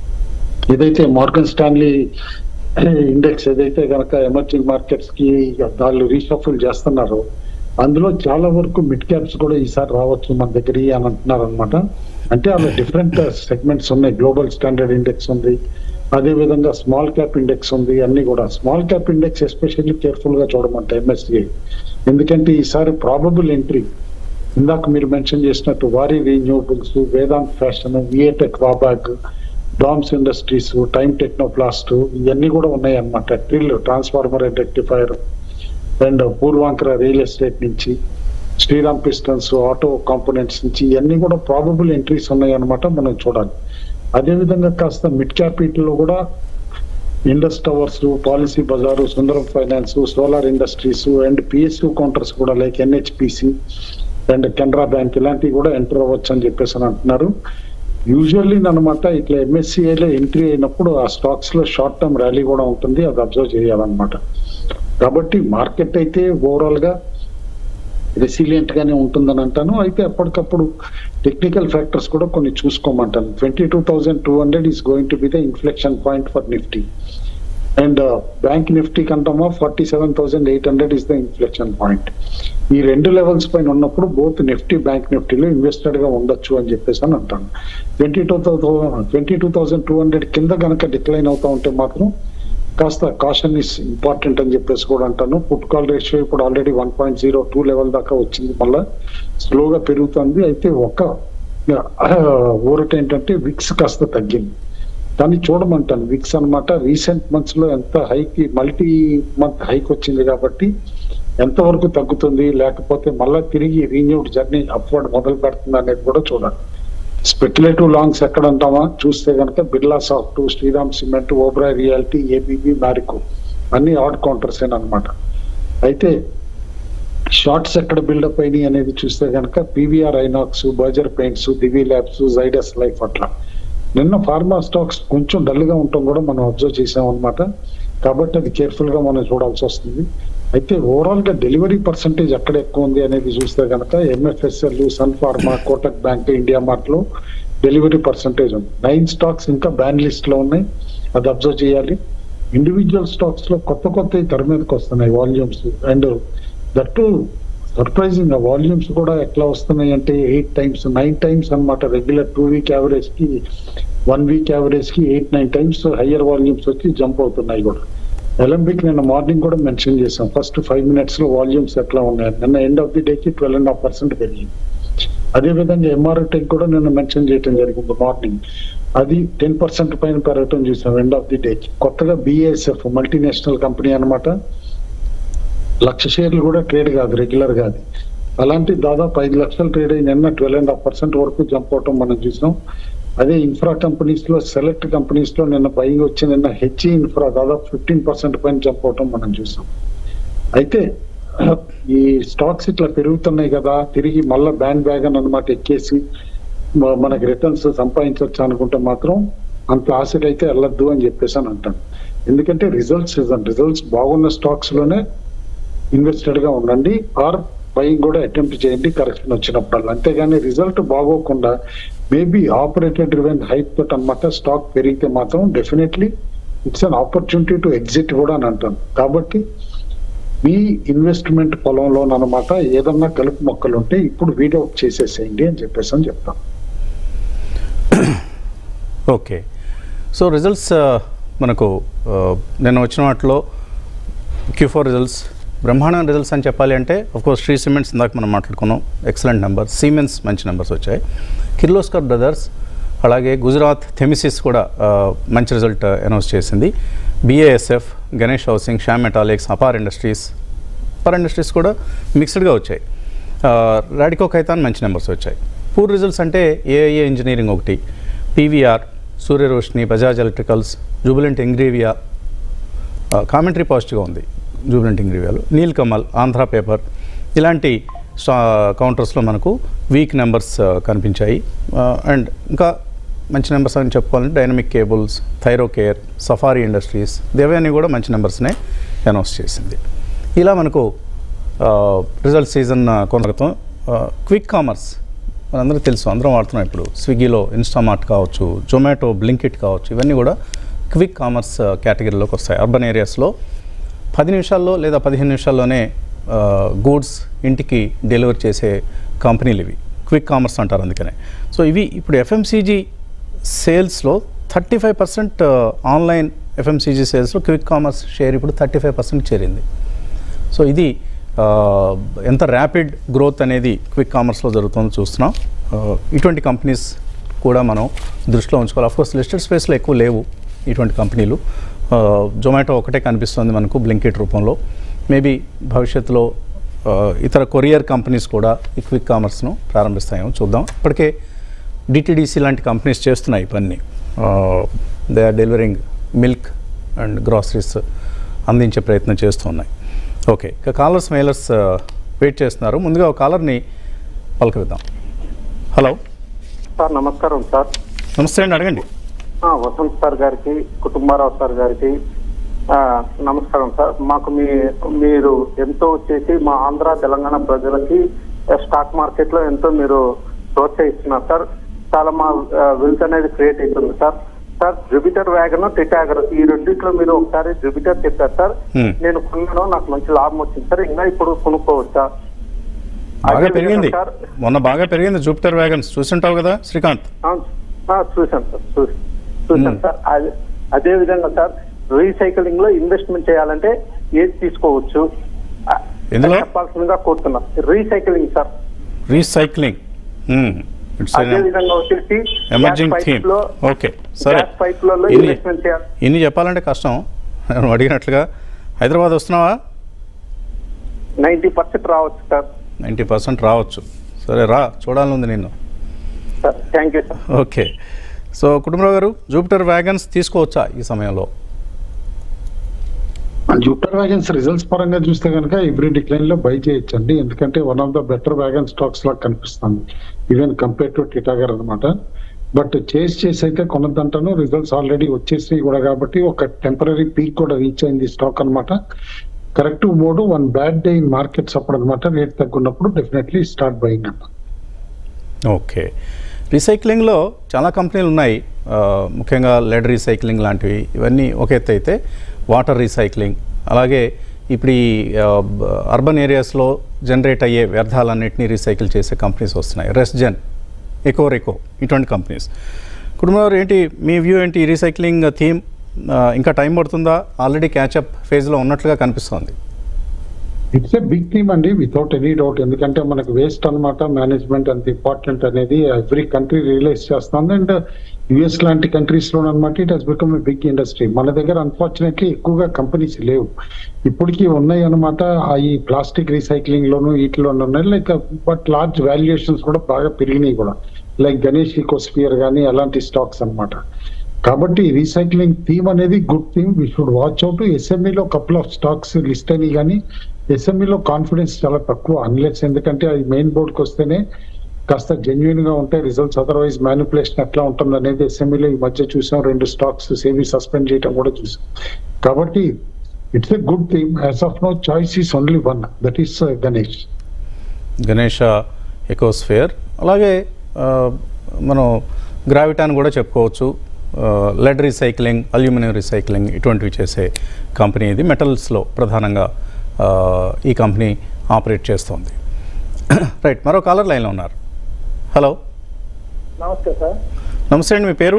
ఏదైతే మార్గన్ స్టాన్లీ ఇండెక్స్ ఏదైతే కనుక ఎమర్జింగ్ మార్కెట్స్ కి వాళ్ళు రీషఫుల్ చేస్తున్నారో అందులో చాలా వరకు మిడ్ క్యాప్స్ కూడా ఈసారి రావచ్చు మన దగ్గర అని అంటున్నారు అనమాట అంటే అలా డిఫరెంట్ సెగ్మెంట్స్ ఉన్నాయి గ్లోబల్ స్టాండర్డ్ ఇండెక్స్ ఉంది అదే విధంగా స్మాల్ క్యాప్ ఇండెక్స్ ఉంది అన్ని కూడా small cap index especially careful గా చూడమంట ఎంఎస్సిఐ ఎందుకంటే ఈసారి ప్రాబబుల్ ఎంట్రీ ఇందాక మీరు మెన్షన్ చేసినట్టు Waaree renewables Vedant fashion VA Tech Wabag DOMS industries time Technoplast ఇవన్నీ కూడా ఉన్నాయి అన్నమాట TRIL transformer and rectifier and Puravankara real estate నుంచి శ్రీరామ్ పిస్టన్స్ ఆటో కాంపోనెంట్స్ నుంచి ఇవన్నీ కూడా ప్రాబబుల్ ఎంట్రీస్ ఉన్నాయి అన్నమాట మనం చూడాలి అదే విధంగా కాస్త మిడ్ క్యాపిటల్ కూడా Indus towers Policybazaar Sundaram finance solar industries and PSU counters కూడా like NHPC and Canara bank ఇలాంటివి కూడా ఎంటర్ అవ్వచ్చు అని చెప్పేసి అని అంటున్నారు యూజువల్లీ అనమాట ఇట్లా ఎంఎస్సిఐలో ఎంట్రీ అయినప్పుడు ఆ స్టాక్స్ లో షార్ట్ టర్మ్ ర్యాలీ కూడా ఉంటుంది అది అబ్జర్వ్ చేయాలన్నమాట కాబట్టి మార్కెట్ అయితే ఓవరాల్ గా రెసిలియంట్ గానే ఉంటుందని అంటాను అయితే అప్పటికప్పుడు టెక్నికల్ ఫ్యాక్టర్స్ కూడా కొన్ని చూసుకోమంటాను twenty two thousand two hundred is going to be the inflection point for Nifty and bank Nifty కంటమా forty seven thousand eight hundred is the inflection point ఈ రెండు లెవెల్స్ పైన ఉన్నప్పుడు బోత్ నిఫ్టీ బ్యాంక్ నిఫ్టీలో ఇన్వెస్టెడ్ గా ఉండొచ్చు అని చెప్పేసి అని అంటాను twenty two thousand twenty two thousand two hundred కింద కనుక డిక్లైన్ అవుతా ఉంటే మాత్రం కాస్త కాషన్ ఇస్ ఇంపార్టెంట్ అని చెప్పేసి కూడా అంటాను పుట్ కాల్ రేషియో ఇప్పుడు already one point zero two level దాకా వచ్చింది మళ్ళా స్లోగా పెరుగుతుంది అయితే ఒక ఊరట ఏంటంటే విక్స్ కాస్త తగ్గింది కానీ చూడమంటాను విక్స్ అన్నమాట రీసెంట్ మంత్స్ లో ఎంత హైక్ మల్టీ మంత్ హైక్ వచ్చింది కాబట్టి ఎంతవరకు తగ్గుతుంది లేకపోతే మళ్ళా తిరిగి రీన్యూడ్ జర్నీ అప్వర్డ్ మొదలు పెడుతుంది అనేది కూడా చూడాలి స్పెక్యులేటివ్ లాంగ్స్ ఎక్కడ అంటామా చూస్తే కనుక Birlasoft Shriram cement Oberoi reality ABB Marico అన్ని ఆడ్ కౌంటర్స్ అనమాట అయితే షార్ట్స్ ఎక్కడ బిల్డప్ అయినాయి అనేది చూస్తే కనుక PVR INOX Berger paints Divi labs Zydus life అట్లా నిన్న ఫార్మా స్టాక్స్ కొంచెం డల్ గా ఉండటం కూడా మనం అబ్జర్వ్ చేసాం అనమాట కాబట్టి అది కేర్ఫుల్ గా మనం చూడాల్సి వస్తుంది అయితే ఓవరాల్ గా డెలివరీ పర్సంటేజ్ ఎక్కడ ఎక్కువ ఉంది అనేది చూస్తే కనుక MFSL sun pharma Kotak bank IndiaMART లో డెలివరీ పర్సంటేజ్ ఉంది నైన్ స్టాక్స్ ఇంకా బ్యాన్ లిస్ట్ లో ఉన్నాయి అది అబ్జర్వ్ చేయాలి ఇండివిజువల్ స్టాక్స్ లో కొత్త కొత్త తెర మీదకి వస్తున్నాయి వాల్యూమ్స్ అండ్ దట్టు సర్ప్రైజింగ్ ఆ వాల్యూమ్స్ కూడా ఎట్లా వస్తున్నాయి అంటే ఎయిట్ టైమ్స్ నైన్ టైమ్స్ అన్నమాట రెగ్యులర్ టూ వీక్ యావరేజ్ కి వన్ వీక్ యావరేజ్ కి eight nine times higher volumes వచ్చి జంప్ అవుతున్నాయి కూడా ఎలంబిక్ నిన్న మార్నింగ్ కూడా మెన్షన్ చేసాం ఫస్ట్ ఫైవ్ మినిట్స్ లో వాల్యూమ్స్ ఎట్లా ఉన్నాయి నిన్న ఎండ్ ఆఫ్ ది డే కి ట్వెల్వ్ అండ్ హాఫ్ పర్సెంట్ పెరిగింది అదే విధంగా ఎంఆర్టెక్ కూడా నిన్న మెన్షన్ చేయడం జరిగింది మార్నింగ్ అది టెన్ పర్సెంట్ పైన పెరగటం చూసాం ఎండ్ ఆఫ్ ది డే కొత్తగా బిఏఎస్ఎఫ్ మల్టీనేషనల్ కంపెనీ అన్నమాట లక్ష షేర్లు కూడా ట్రేడ్ కాదు రెగ్యులర్ గా అది అలాంటి దాదాపు ఐదు లక్షలు ట్రేడ్ అయి నిన్న ట్వెల్వ్ అండ్ హాఫ్ పర్సెంట్ వరకు జంప్ అవటం మనం చూసాం అదే ఇన్ఫ్రా కంపెనీస్ లో సెలెక్ట్ కంపెనీస్ లో నిన్న బయింగ్ వచ్చి నిన్న హెచ్ఈ ఇన్ఫ్రా దాదాపు ఫిఫ్టీన్ పర్సెంట్ పైన జంప్ అవటం మనం చూసాం అయితే ఈ స్టాక్స్ ఇట్లా పెరుగుతున్నాయి కదా తిరిగి మళ్ళా బ్యాండ్ బ్యాగన్ అనమాట ఎక్కేసి మ- మనకి రిటర్న్స్ సంపాదించవచ్చు అనుకుంటే మాత్రం అంత ఆశగా అయితే వెళ్ళొద్దు అని చెప్పేసి అని అంటాను ఎందుకంటే రిజల్ట్స్ సీజన్ రిజల్ట్స్ బాగున్న స్టాక్స్ లోనే ఇన్వెస్టెడ్ గా ఉండండి ఆర్ బయింగ్ కూడా అటెంప్ట్ చేయండి కరెక్షన్ వచ్చినప్పుడల్లా అంతేగాని రిజల్ట్ బాగోకుండా మేబీ ఆపరేటెడ్ రివెన్ హైప్ తోటి అనమాట స్టాక్ పెరిగితే మాత్రం definitely it's an opportunity to exit కూడా అని అంటాను కాబట్టి మీ ఇన్వెస్ట్మెంట్ పొలంలో అనమాట ఏదన్నా కలుపు మొక్కలు ఉంటే ఇప్పుడు వీడౌట్ చేసేసేయండి అని చెప్పేసి అని చెప్తాను
ఓకే సో రిజల్ట్స్ మనకు ఆ, నిన్న వచ్చిన వాటిలో క్యూ ఫోర్ రిజల్ట్స్ బ్రహ్మాండ రిజల్ట్స్ అని చెప్పాలి అంటే కోర్స్ శ్రీ సిమెంట్స్ ఇందాక మనం మాట్లాడుకున్నాం ఎక్సలెంట్ నెంబర్ సీమెన్స్ మంచి నెంబర్స్ వచ్చాయి కిర్లోస్కర్ బ్రదర్స్ అలాగే గుజరాత్ థెమిసిస్ కూడా ఆ, మంచి రిజల్ట్ అనౌన్స్ చేసింది BASF Ganesh housing Shyam metallics Apar industries Apar industries కూడా మిక్స్డ్గా వచ్చాయి రాడికో ఖైతాన్ మంచి నెంబర్స్ వచ్చాయి పూర్ రిజల్ట్స్ అంటే ఏఐఏ ఇంజనీరింగ్ ఒకటి PVR Surya Roshni Bajaj electricals Jubilant Ingrevia commentary పాజిటివ్గా ఉంది జూబిలెంట్ ఇంగ్రీవియాలో నీల్ కమల్ ఆంధ్ర పేపర్ ఇలాంటి స్టా కౌంటర్స్లో మనకు వీక్ నెంబర్స్ కనిపించాయి అండ్ ఇంకా మంచి నెంబర్స్ అని చెప్పుకోవాలంటే dynamic cables Thyrocare Safari industries Devyani కూడా మంచి నెంబర్స్నే అనౌన్స్ చేసింది ఇలా మనకు రిజల్ట్ సీజన్ కొనసాగుతాం క్విక్ కామర్స్ మనందరికీ తెలుసు అందరం వాడుతున్నాం ఇప్పుడు స్విగ్గీలో ఇన్స్టామార్ట్ కావచ్చు జొమాటో బ్లింకిట్ కావచ్చు ఇవన్నీ కూడా క్విక్ కామర్స్ కేటగిరీలోకి వస్తాయి అర్బన్ ఏరియాస్లో పది నిమిషాల్లో లేదా పదిహేను నిమిషాల్లోనే గూడ్స్ ఇంటికి డెలివర్ చేసే కంపెనీలు ఇవి క్విక్ కామర్స్ అంటారు అందుకనే సో ఇవి ఇప్పుడు ఎఫ్ఎంసీజీ సేల్స్లో thirty five percent online FMCG సేల్స్లో క్విక్ కామర్స్ షేర్ ఇప్పుడు థర్టీ ఫైవ్ పర్సెంట్ చేరింది సో ఇది ఆ, ఎంత ర్యాపిడ్ గ్రోత్ అనేది క్విక్ కామర్స్లో జరుగుతుందో చూస్తున్నాం ఆ, ఇటువంటి కంపెనీస్ కూడా మనం దృష్టిలో ఉంచుకోవాలి అఫ్కోర్స్ లిస్టెడ్ స్పేస్లో ఎక్కువ లేవు ఇటువంటి కంపెనీలు జొమాటో ఒకటే కనిపిస్తుంది మనకు బ్లింకిట్ రూపంలో మేబీ భవిష్యత్తులో ఆ, ఇతర కొరియర్ కంపెనీస్ కూడా ఈ క్విక్ కామర్స్ను ప్రారంభిస్తాయేమో చూద్దాం ఇప్పటికే డిటిడిసి లాంటి కంపెనీస్ చేస్తున్నాయి ఈ పని they are delivering milk and groceries అందించే ప్రయత్నం చేస్తున్నాయి ఓకే ఇక కాలర్స్ మెయిలర్స్ వెయిట్ చేస్తున్నారు ముందుగా ఒక కాలర్ని పలకరిద్దాం హలో
సార్ నమస్కారం సార్
నమస్తే అండి అడగండి
ఆ, వసంత్ సార్ గారికి కుటుంబారావు సార్ గారికి ఆ, నమస్కారం సార్ మాకు మీ మీరు ఎంతో చేసి మా ఆంధ్ర తెలంగాణ ప్రజలకి ఆ, స్టాక్ మార్కెట్ లో ఎంతో మీరు ప్రోత్సహిస్తున్నారు సార్ చాలా మా వెల్త్ అనేది క్రియేట్ అవుతుంది sir sir Jupiter wagon Titagarh ఈ రెండిట్లో మీరు ఒకసారి జూపిటర్ చెప్పారు సార్
Hmm.
నేను కొన్నాను నాకు మంచి లాభం వచ్చింది సార్ ఇంకా ఇప్పుడు కొనుక్కోవచ్చా
బాగా
అదే
పెరిగింది
విధంగా సార్
మొన్న బాగా పెరిగింది జూపిటర్ వ్యాగన్స్ చూసింటావు కదా శ్రీకాంత్
అవును. ఆ, చూశాను సార్ చూసి చూశాను
మ్మ్.
సార్ అదే- అదే విధంగా సార్ రీసైక్లింగ్ లో ఇన్వెస్ట్మెంట్ చేయాలంటే ఏది తీసుకోవచ్చు ఆ,
ఎందులో?
చెప్పాల్సిందిగా కోరుతున్నా రీసైక్లింగ్ సార్
రీసైక్లింగ్ ఇట్స్
అదే విధంగా వచ్చేసి
ఎమర్జింగ్
గ్యాస్
థీమ్
పైప్ లో
ఓకే సరే
గ్యాస్ పైప్లలో
ఇన్ని
ఇన్వెస్ట్మెంట్ చేయాలి
ఇన్ని చెప్పాలంటే కష్టం నువ్వు అడిగినట్లుగా హైదరాబాద్ వస్తున్నావా
నైన్టీ పర్సెంట్ రావచ్చు సార్
నైంటీ పర్సెంట్ రావచ్చు సరే రా చూడాలని ఉంది నిన్ను
sir thank you sir
okay so Kutumbarao garu Jupiter wagons తీసుకోవచ్చా ఈ సమయంలో
జూపిటర్ వ్యాగన్స్ రిజల్ట్స్ పరంగా చూస్తే కనుక ఎవ్రీ డిక్లైన్ లో బై చేయొచ్చండి ఎందుకంటే one of the better wagon stocks లాగా కనిపిస్తుంది ఈవెన్ కంపేర్ టు టిటాగర్ అనమాట బట్ చేసి చేసి అయితే కొన్నదంటాను రిజల్ట్స్ ఆల్రెడీ వచ్చేసినాయి కూడా కాబట్టి ఒక టెంపరీ పీక్ కూడా రీచ్ అయింది స్టాక్ అన్నమాట correct mode one bad day in markets అప్పుడు అనమాట రేట్ తగ్గున్నప్పుడు డెఫినెట్లీ స్టార్ట్ బయింగ్ అన్న
ఓకే రీసైక్లింగ్లో చాలా కంపెనీలు ఉన్నాయి ఆ, ముఖ్యంగా లెడ్ రీసైక్లింగ్ లాంటివి ఇవన్నీ ఒక ఎత్తు అయితే వాటర్ రీసైక్లింగ్ అలాగే ఇప్పుడు ఈ ఆ, బ- అర్బన్ ఏరియాస్లో జనరేట్ అయ్యే వ్యర్థాలన్నింటినీ రీసైకిల్ చేసే కంపెనీస్ వస్తున్నాయి రెస్జెన్ ఎకో రెకో ఇటువంటి కంపెనీస్ కుటుంబంలో ఏంటి మీ వ్యూ ఏంటి ఈ రీసైక్లింగ్ థీమ్ ఇంకా టైం పడుతుందా ఆల్రెడీ క్యాచప్ ఫేజ్లో ఉన్నట్లుగా కనిపిస్తోంది
ఇట్స్ ఏ బిగ్ థీమ్ అండి వితౌట్ ఎనీ డౌట్ ఎందుకంటే మనకు వేస్ట్ అన్నమాట మేనేజ్మెంట్ అంత ఇంపార్టెంట్ అనేది ఎవ్రీ కంట్రీ రియలైజ్ చేస్తుంది అండ్ యుఎస్ లాంటి కంట్రీస్ లో అనమాట it has become a big industry మన దగ్గర అన్ఫార్చునేట్లీ ఎక్కువగా కంపెనీస్ లేవు ఇప్పటికీ ఉన్నాయి అనమాట ఈ ప్లాస్టిక్ రీసైక్లింగ్ లోను వీటిలోనూ ఉన్నాయి లైక్ బట్ లార్జ్ వాల్యుయేషన్స్ కూడా బాగా పెరిగినాయి కూడా లైక్ గణేష్ ఈకోస్ఫియర్ కానీ అలాంటి స్టాక్స్ అన్నమాట కాబట్టి రీసైక్లింగ్ థీమ్ అనేది good theme we should watch out ఎస్ఎంఈలో కపుల్ ఆఫ్ స్టాక్స్ లిస్ట్ అయినాయి కానీ ఎస్ఎంఈలో కాన్ఫిడెన్స్ చాలా తక్కువ అన్లెస్ ఎందుకంటే అది మెయిన్ బోర్డ్కి వస్తేనే కాస్త జెన్యున్ గా ఉంటాయి రిజల్ట్స్ అదర్వైజ్ మ్యానిపులేషన్ ఎట్లా ఉంటుంది అనేది ఎస్ఎంఈలో ఈ మధ్య చూసాం రెండు స్టాక్స్ సేవి సస్పెండ్ చేయడం కూడా చూసాం కాబట్టి it's a good theme as of no choice is only one that is Ganesh
Ganesha Ecosphere అలాగే ఆ, మనం గ్రావిటాన్ కూడా చెప్పుకోవచ్చు లెడ్ రీసైక్లింగ్ అల్యూమినియం రీసైక్లింగ్ ఇటువంటివి చేసే కంపెనీ ఇది మెటల్స్లో ప్రధానంగా ఆ, ఈ కంపెనీ ఆపరేట్ చేస్తోంది రైట్ మరో కాలర్ లైన్లో ఉన్నారు హలో
నమస్తే సార్
నమస్తే అండి మీ పేరు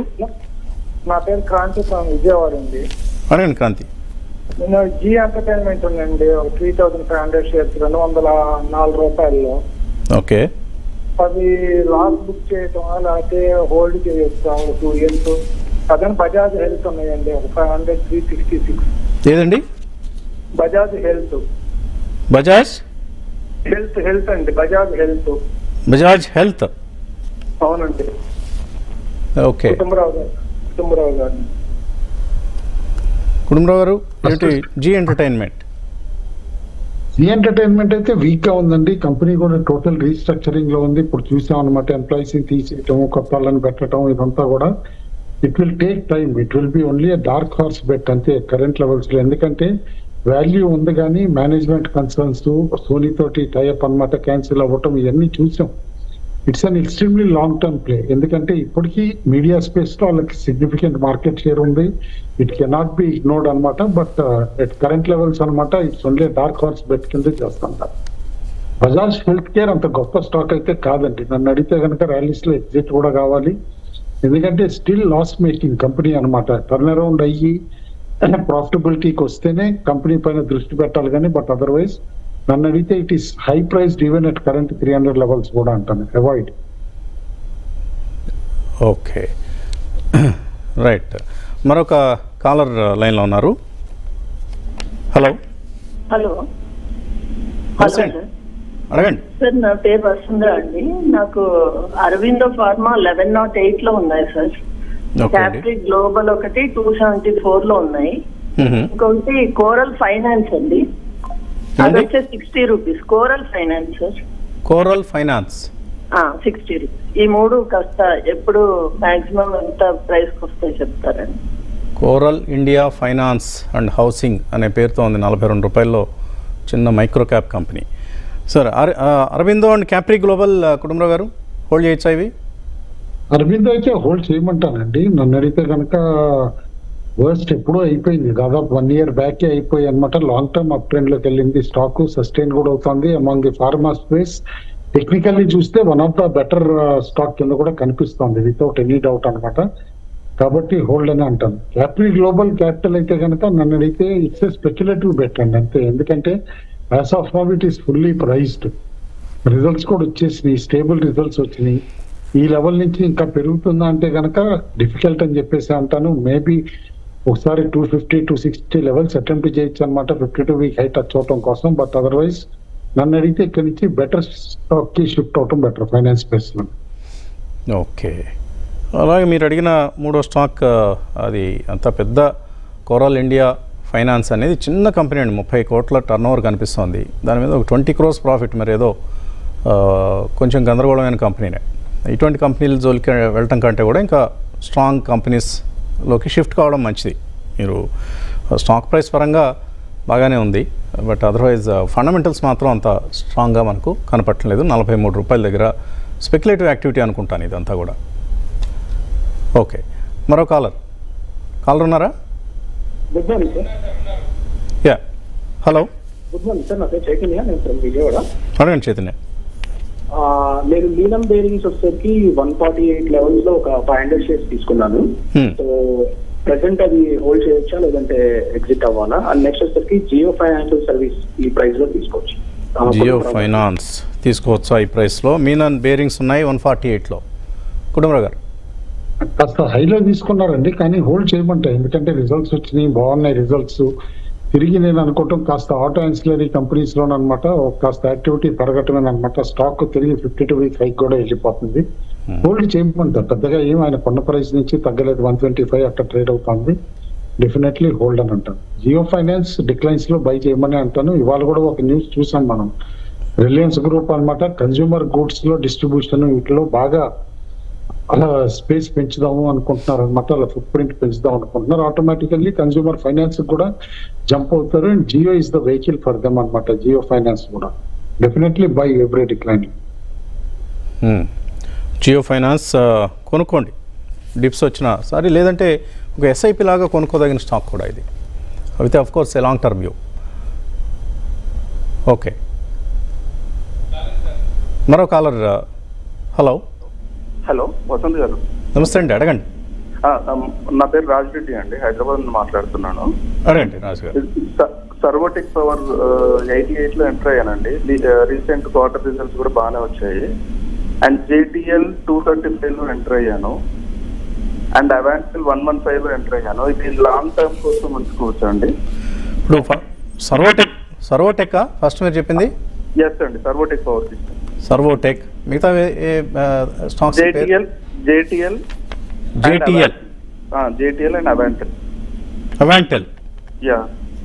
నా పేరు క్రాంతి ఫ్రమ్ విజయవాడ అండి
అడగండి క్రాంతి
నేను జీ ఎంటర్టైన్మెంట్ ఉందండి ఒక three thousand five hundred shares రెండు వందల నాలుగు రూపాయల్లో
ఓకే
అది లాస్ బుక్ చేయటం లేకపోతే హోల్డ్ చేయొచ్చా ఒక టూ ఇయర్స్ అదే బజాజ్ హెల్త్ ఉన్నాయండి ఒక five hundred three sixty six
ఏదండి
Bajaj health
Bajaj
health health అండి బజాజ్ హెల్త్
బజాజ్ హెల్త్
అవునండి
ఓకే
కుటుంబరావు గారు కుటుంబరావు గారు
కుటుంబరావు గారు ఏంటి జీ ఎంటర్టైన్మెంట్
ఈ ఎంటర్టైన్మెంట్ అయితే వీక్ గా ఉందండి కంపెనీ కూడా టోటల్ రీస్ట్రక్చరింగ్ లో ఉంది ఇప్పుడు చూసాం అనమాట ఎంప్లాయీస్ తీసేయటం కొత్త వాళ్ళని పెట్టడం ఇదంతా కూడా it will take time it will be only dark horse bet అంతే కరెంట్ లెవెల్స్ లో ఎందుకంటే వాల్యూ ఉంది కానీ మేనేజ్మెంట్ కన్సర్న్స్ సోనీ తోటి టైఅప్ అన్నమాట క్యాన్సిల్ అవ్వటం ఇవన్నీ చూసాం it's an extremely long term play ఎందుకంటే ఇప్పటికీ మీడియా స్పేస్ లో వాళ్ళకి సిగ్నిఫికెంట్ మార్కెట్ షేర్ ఉంది ఇట్ కెనాట్ బి ఇగ్నోర్డ్ అనమాట బట్ ఎట్ కరెంట్ లెవెల్స్ అనమాట it's only dark horse bet కింద చేస్తుంటారు బజాజ్ హెల్త్ కేర్ అంత గొప్ప స్టాక్ అయితే కాదండి నన్ను అడిగితే కనుక ర్యాలీస్ లో ఎగ్జిట్ కూడా కావాలి ఎందుకంటే స్టిల్ లాస్ మేకింగ్ కంపెనీ అనమాట టర్న్ అరౌండ్ అయ్యి ప్రాఫిటబిలిటీకి వస్తేనే కంపెనీ పైన దృష్టి పెట్టాలి కానీ బట్ అదర్వైజ్ నన్ను అడిగితే it is high price even at current three hundred levels కూడా అంటాను అవాయిడ్
ఓకే రైట్ మరొక కాలర్ లైన్లో ఉన్నారు హలో
హలో
నమస్తే
హలో
అండి. అడగండి
సార్ నా పేరు వసుంధర అండి నాకు Aurobindo pharma eleven nought eight లో ఉన్నాయి సార్
ఓకే అండి
క్యాప్రీ గ్లోబల్ ఒకటి టూ సెవెంటీ ఫోర్ లో ఉన్నాయి
మ్మ్.
ఇంకొకటి కోరల్ ఫైనాన్స్ అండి అది
ఏమండి?
వచ్చే sixty rupees Coral Finance sir
Coral Finance
sixty rupees ఈ మూడు కాస్త ఎప్పుడు మాక్సిమం ఎంత ప్రైస్ వస్తాయి చెప్తారండి
Coral India Finance and Housing అనే పేరుతో ఉంది నలభై రెండు రూపాయల్లో చిన్న మైక్రో క్యాప్ కంపెనీ సార్ అర- ఆ, అరవిందో అండ్ క్యాప్రీ గ్లోబల్ ఆ, కుటుంబరావు గారు హోల్డ్ చేయొచ్చా ఇవి
అరవింద్ అయితే హోల్డ్ చేయమంటానండి నన్ను అడిగితే కనుక వర్స్ట్ ఎప్పుడూ అయిపోయింది దాదాపు వన్ ఇయర్ బ్యాకే అయిపోయి అనమాట లాంగ్ టర్మ్ అప్ ట్రెండ్ లోకి వెళ్ళింది స్టాక్ సస్టైన్ కూడా అవుతుంది among the pharma space technically చూస్తే one of the better stock కింద కూడా కనిపిస్తుంది వితౌట్ ఎనీ డౌట్ అన్నమాట కాబట్టి హోల్డ్ అని అంటాను క్యాపిటల్ గ్లోబల్ క్యాపిటల్ అయితే కనుక నన్ను అడిగితే ఇట్స్ ఏ స్పెక్యులేటివ్ బెట్ అండి అంతే ఎందుకంటే as of now it is fully priced results కూడా వచ్చేసినాయి స్టేబుల్ రిజల్ట్స్ వచ్చినాయి ఈ లెవెల్ నుంచి ఇంకా పెరుగుతుందా అంటే కనుక డిఫికల్ట్ అని చెప్పేసి అంటాను మేబీ ఒకసారి two fifty two sixty levels attempt చేయొచ్చు అనమాట fifty two week high touch అవటం కోసం బట్ అదర్వైజ్ నన్ను అడిగితే ఇక్కడి నుంచి బెటర్ స్టాక్ కి షిఫ్ట్ అవటం బెటర్ ఫైనాన్స్ స్పేస్ లో
ఓకే అలాగే మీరు అడిగిన మూడో స్టాక్ ఆ, అది అంత పెద్ద కోరల్ ఇండియా ఫైనాన్స్ అనేది చిన్న కంపెనీ అండి ముప్పై కోట్ల టర్న్ ఓవర్ కనిపిస్తోంది దాని మీద ఒక ట్వంటీ క్రోర్స్ ప్రాఫిట్ మరి ఏదో ఆ, కొంచెం గందరగోళమైన కంపెనీనే ఇటువంటి కంపెనీల జోలికి వెళ్ళటం కంటే కూడా ఇంకా స్ట్రాంగ్ కంపెనీస్లోకి షిఫ్ట్ కావడం మంచిది మీరు స్టాక్ ప్రైస్ పరంగా బాగానే ఉంది బట్ అదర్వైజ్ ఫండమెంటల్స్ మాత్రం అంత స్ట్రాంగ్గా మనకు కనపట్టలేదు నలభై మూడు రూపాయల దగ్గర స్పెక్యులేటివ్ యాక్టివిటీ అనుకుంటాను ఇదంతా కూడా ఓకే మరో కాలర్ కాలర్ ఉన్నారా
good morning sir
ya hello
good morning sir నా పేరు చైతన్య నేను ఫ్రమ్ విజయవాడ
అడగండి చైతన్య
ఆ, నేను లీనం బేరింగ్స్ వచ్చేసరికి వన్ ఫార్టీ ఎయిట్ లెవెల్స్ లో ఒక ఫైవ్ హండ్రెడ్ షేర్స్ తీసుకున్నాను
Hmm.
సో ప్రెసెంట్ అది హోల్డ్ చేయొచ్చా లేదంటే ఎగ్జిట్ అవ్వాలా అండ్ నెక్స్ట్ వచ్చేసరికి జియో ఫైనాన్షియల్ సర్వీస్ ఈ ప్రైస్ లో తీసుకోవచ్చు ఆ,
జియో
కుటుంబరావు.
ఫైనాన్స్ తీసుకోవచ్చా ఈ ప్రైస్లో మీనన్ బేరింగ్స్ ఉన్నాయి వన్ ఫార్టీ ఎయిట్లో కుటుంబరావు గారు
కాస్త హైలో తీసుకున్నారండి కానీ హోల్డ్ చేయమంటాయి ఎందుకంటే రిజల్ట్స్ వచ్చినాయి బాగున్నాయి రిజల్ట్స్ తిరిగి నేను అనుకోవటం కాస్త ఆటో యాన్సిలరీ కంపెనీస్ లోనమాట కాస్త యాక్టివిటీ పెరగటమే అనమాట స్టాక్ తిరిగి ఫిఫ్టీ టూ వీక్ హైక్ కూడా వెళ్ళిపోతుంది హోల్డ్ చేయమంటారు పెద్దగా ఏం ఆయన కొన్న ప్రైస్ నుంచి తగ్గలేదు వన్ ట్వంటీ ఫైవ్ అక్కడ ట్రేడ్ అవుతుంది డెఫినెట్లీ హోల్డ్ అని అంటాను జియో ఫైనాన్స్ డిక్లైన్స్ లో బై చేయమని అంటాను ఇవాళ కూడా ఒక న్యూస్ చూసాం మనం రిలయన్స్ గ్రూప్ అన్నమాట కన్జ్యూమర్ గూడ్స్ లో డిస్ట్రిబ్యూషన్ వీటిలో బాగా అలా స్పేస్ పెంచుదాము అనుకుంటున్నారు అనమాట అలా ఫుట్ ప్రింట్ పెంచుదాం అనుకుంటున్నారు ఆటోమేటికల్లీ కన్స్యూమర్ ఫైనాన్స్ కూడా జంప్ అవుతారు and Jio is the vehicle for them అనమాట జియో ఫైనాన్స్ కూడా డెఫినెట్లీ బై ఎవ్రీ డిక్లైన్
మ్మ్. జియో ఫైనాన్స్ ఆ, కొనుక్కోండి డిప్స్ వచ్చిన సారీ లేదంటే ఒక ఎస్ఐపి లాగా కొనుక్కోదగిన స్టాక్ కూడా ఇది with of course a long term view okay మరో కాలర్ హలో
హలో వసంత్ గారు
నమస్తే అండి అడగండి
ఆ, అమ్, నా పేరు రాజరెడ్డి అండి హైదరాబాద్ నుండి మాట్లాడుతున్నాను
అడగండి రాజు గారు
సర్వోటిక్ పవర్ ఎయిటీ ఎయిట్ లో ఎంటర్ అయ్యానండి రీసెంట్ క్వార్టర్ రిజల్ట్స్ కూడా బాగానే వచ్చాయి and JTL two thirty five లో ఎంటర్ అయ్యాను and Avantel one one five లో ఎంటర్ అయ్యాను ఇది లాంగ్ టర్మ్ కోసం ఉంచుకోవచ్చు అండి
ఇప్పుడు ఫ- సర్వోటెక్ సర్వోటెక్ ఫస్ట్ మీరు చెప్పింది
ఎస్ అండి సర్వోటిక్ పవర్ సిస్టమ్
సర్వోటెక్ మిగతా a- a stocks
JTL JTL
JTL
JTL and Avantel
Avantel
ya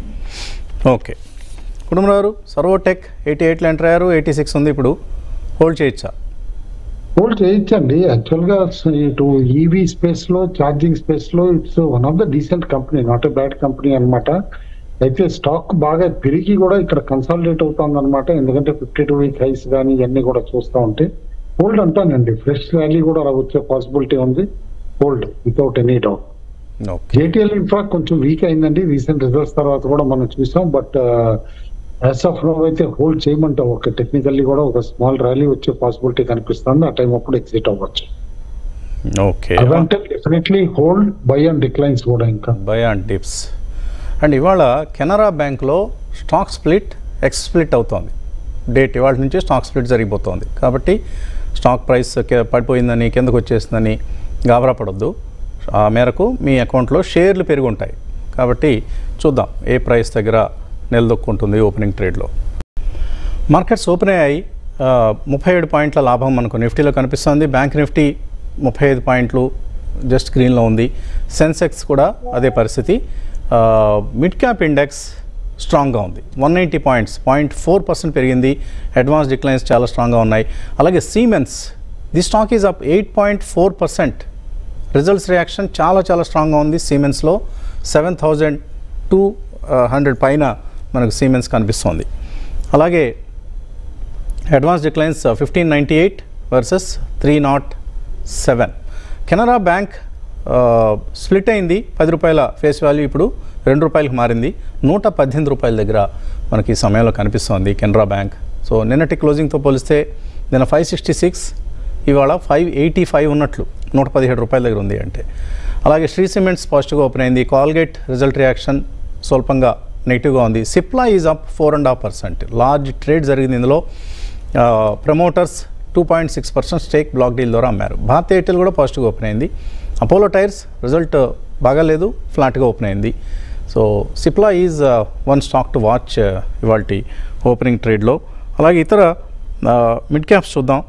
okay Kutumbarao గారు సర్వోటెక్ ఎయిటీ ఎయిట్లో ఎంటర్ అయ్యారు ఎయిటీ సిక్స్ ఉంది ఇప్పుడు హోల్డ్ చేయొచ్చా
హోల్డ్ చేయొచ్చండి యాక్చువల్ గా ఇటు ఈవీ స్పేస్ లో ఛార్జింగ్ స్పేస్ లో it's one of the decent company not a bad company అన్నమాట అయితే స్టాక్ బాగా పెరిగి కూడా ఇక్కడ కన్సాలిడేట్ అవుతుంది అనమాట ఎందుకంటే ఫిఫ్టీ టూ వీక్ హైస్ కానీ ఇవన్నీ కూడా చూస్తూ ఉంటే హోల్డ్ అంటానండి ఫ్రెష్ ర్యాలీ కూడా వచ్చే పాసిబిలిటీ ఉంది hold without any doubt
okay
JTL infra కొంచెం వీక్ అయిందండి రీసెంట్ రిజల్ట్స్ తర్వాత కూడా మనం చూసాం బట్ యాజ్ ఆఫ్ నో అయితే హోల్డ్ చేయమంటాం ఒక టెక్నికల్లీ కూడా ఒక స్మాల్ ర్యాలీ వచ్చే పాసిబిలిటీ కనిపిస్తుంది ఆ టైం అప్పుడు ఎగ్జిట్ అవ్వచ్చు
ఓకే
అదంటే definitely hold buy and declines కూడా ఇంకా
బై అండ్ డిప్స్ అండ్ ఇవాళ కెనరా బ్యాంక్లో స్టాక్ స్ప్లిట్ ఎక్స్ స్ప్లిట్ అవుతోంది డేట్ ఇవాళ నుంచి స్టాక్ స్ప్లిట్ జరిగిపోతోంది కాబట్టి స్టాక్ ప్రైస్ కే- పడిపోయిందని కిందకు వచ్చేసిందని గాబరా పడొద్దు ఆ మేరకు మీ అకౌంట్లో షేర్లు పెరిగి ఉంటాయి కాబట్టి చూద్దాం ఏ ప్రైస్ దగ్గర నిలదొక్కుంటుంది ఓపెనింగ్ ట్రేడ్లో మార్కెట్స్ ఓపెన్ అయ్యాయి ఆ, ముప్పై ఏడు పాయింట్ల లాభం మనకు నిఫ్టీలో కనిపిస్తుంది బ్యాంక్ నిఫ్టీ ముప్పై ఐదు పాయింట్లు జస్ట్ గ్రీన్లో ఉంది సెన్సెక్స్ కూడా అదే పరిస్థితి ఆ, మిడ్ క్యాప్ ఇండెక్స్ స్ట్రాంగ్గా ఉంది one ninety points point four percent పెరిగింది అడ్వాన్స్ డిక్లైన్స్ చాలా స్ట్రాంగ్గా ఉన్నాయి అలాగే Siemens the stock is up eight point four percent results reaction చాలా చాలా స్ట్రాంగ్గా ఉంది సీమెన్స్లో సెవెన్ థౌజండ్ టూ హండ్రెడ్ పైన మనకు సీమెన్స్ కనిపిస్తుంది అలాగే advance declines fifteen ninety eight versus three nought seven Canara bank split అయింది పది రూపాయల ఫేస్ వాల్యూ ఇప్పుడు రెండు రూపాయలకు మారింది నూట పద్దెనిమిది రూపాయల దగ్గర మనకి ఈ సమయంలో కనిపిస్తోంది కెనరా బ్యాంక్ సో నిన్నటి క్లోజింగ్తో పోలిస్తే నిన్న ఫైవ్ సిక్స్టీ సిక్స్ ఇవాళ ఫైవ్ ఎయిటీ ఫైవ్ ఉన్నట్లు నూట పదిహేడు రూపాయల దగ్గర ఉంది అంటే అలాగే శ్రీ సిమెంట్స్ పాజిటివ్గా ఓపెన్ అయింది కాల్గేట్ రిజల్ట్ రియాక్షన్ స్వల్పంగా నెగిటివ్గా ఉంది Cipla is up four and half percent large trade జరిగింది ఇందులో promoters two point six percent stake block deal ద్వారా అమ్మారు భారత్ ఎయిర్టెల్ కూడా పాజిటివ్గా ఓపెన్ అయింది అపోలో టైర్స్ రిజల్ట్ బాగాలేదు ఫ్లాట్గా ఓపెన్ అయింది so Cipla is one stock to watch ఇవాళ ఓపెనింగ్ ట్రేడ్లో అలాగే ఇతర మిడ్ క్యాప్స్ చూద్దాం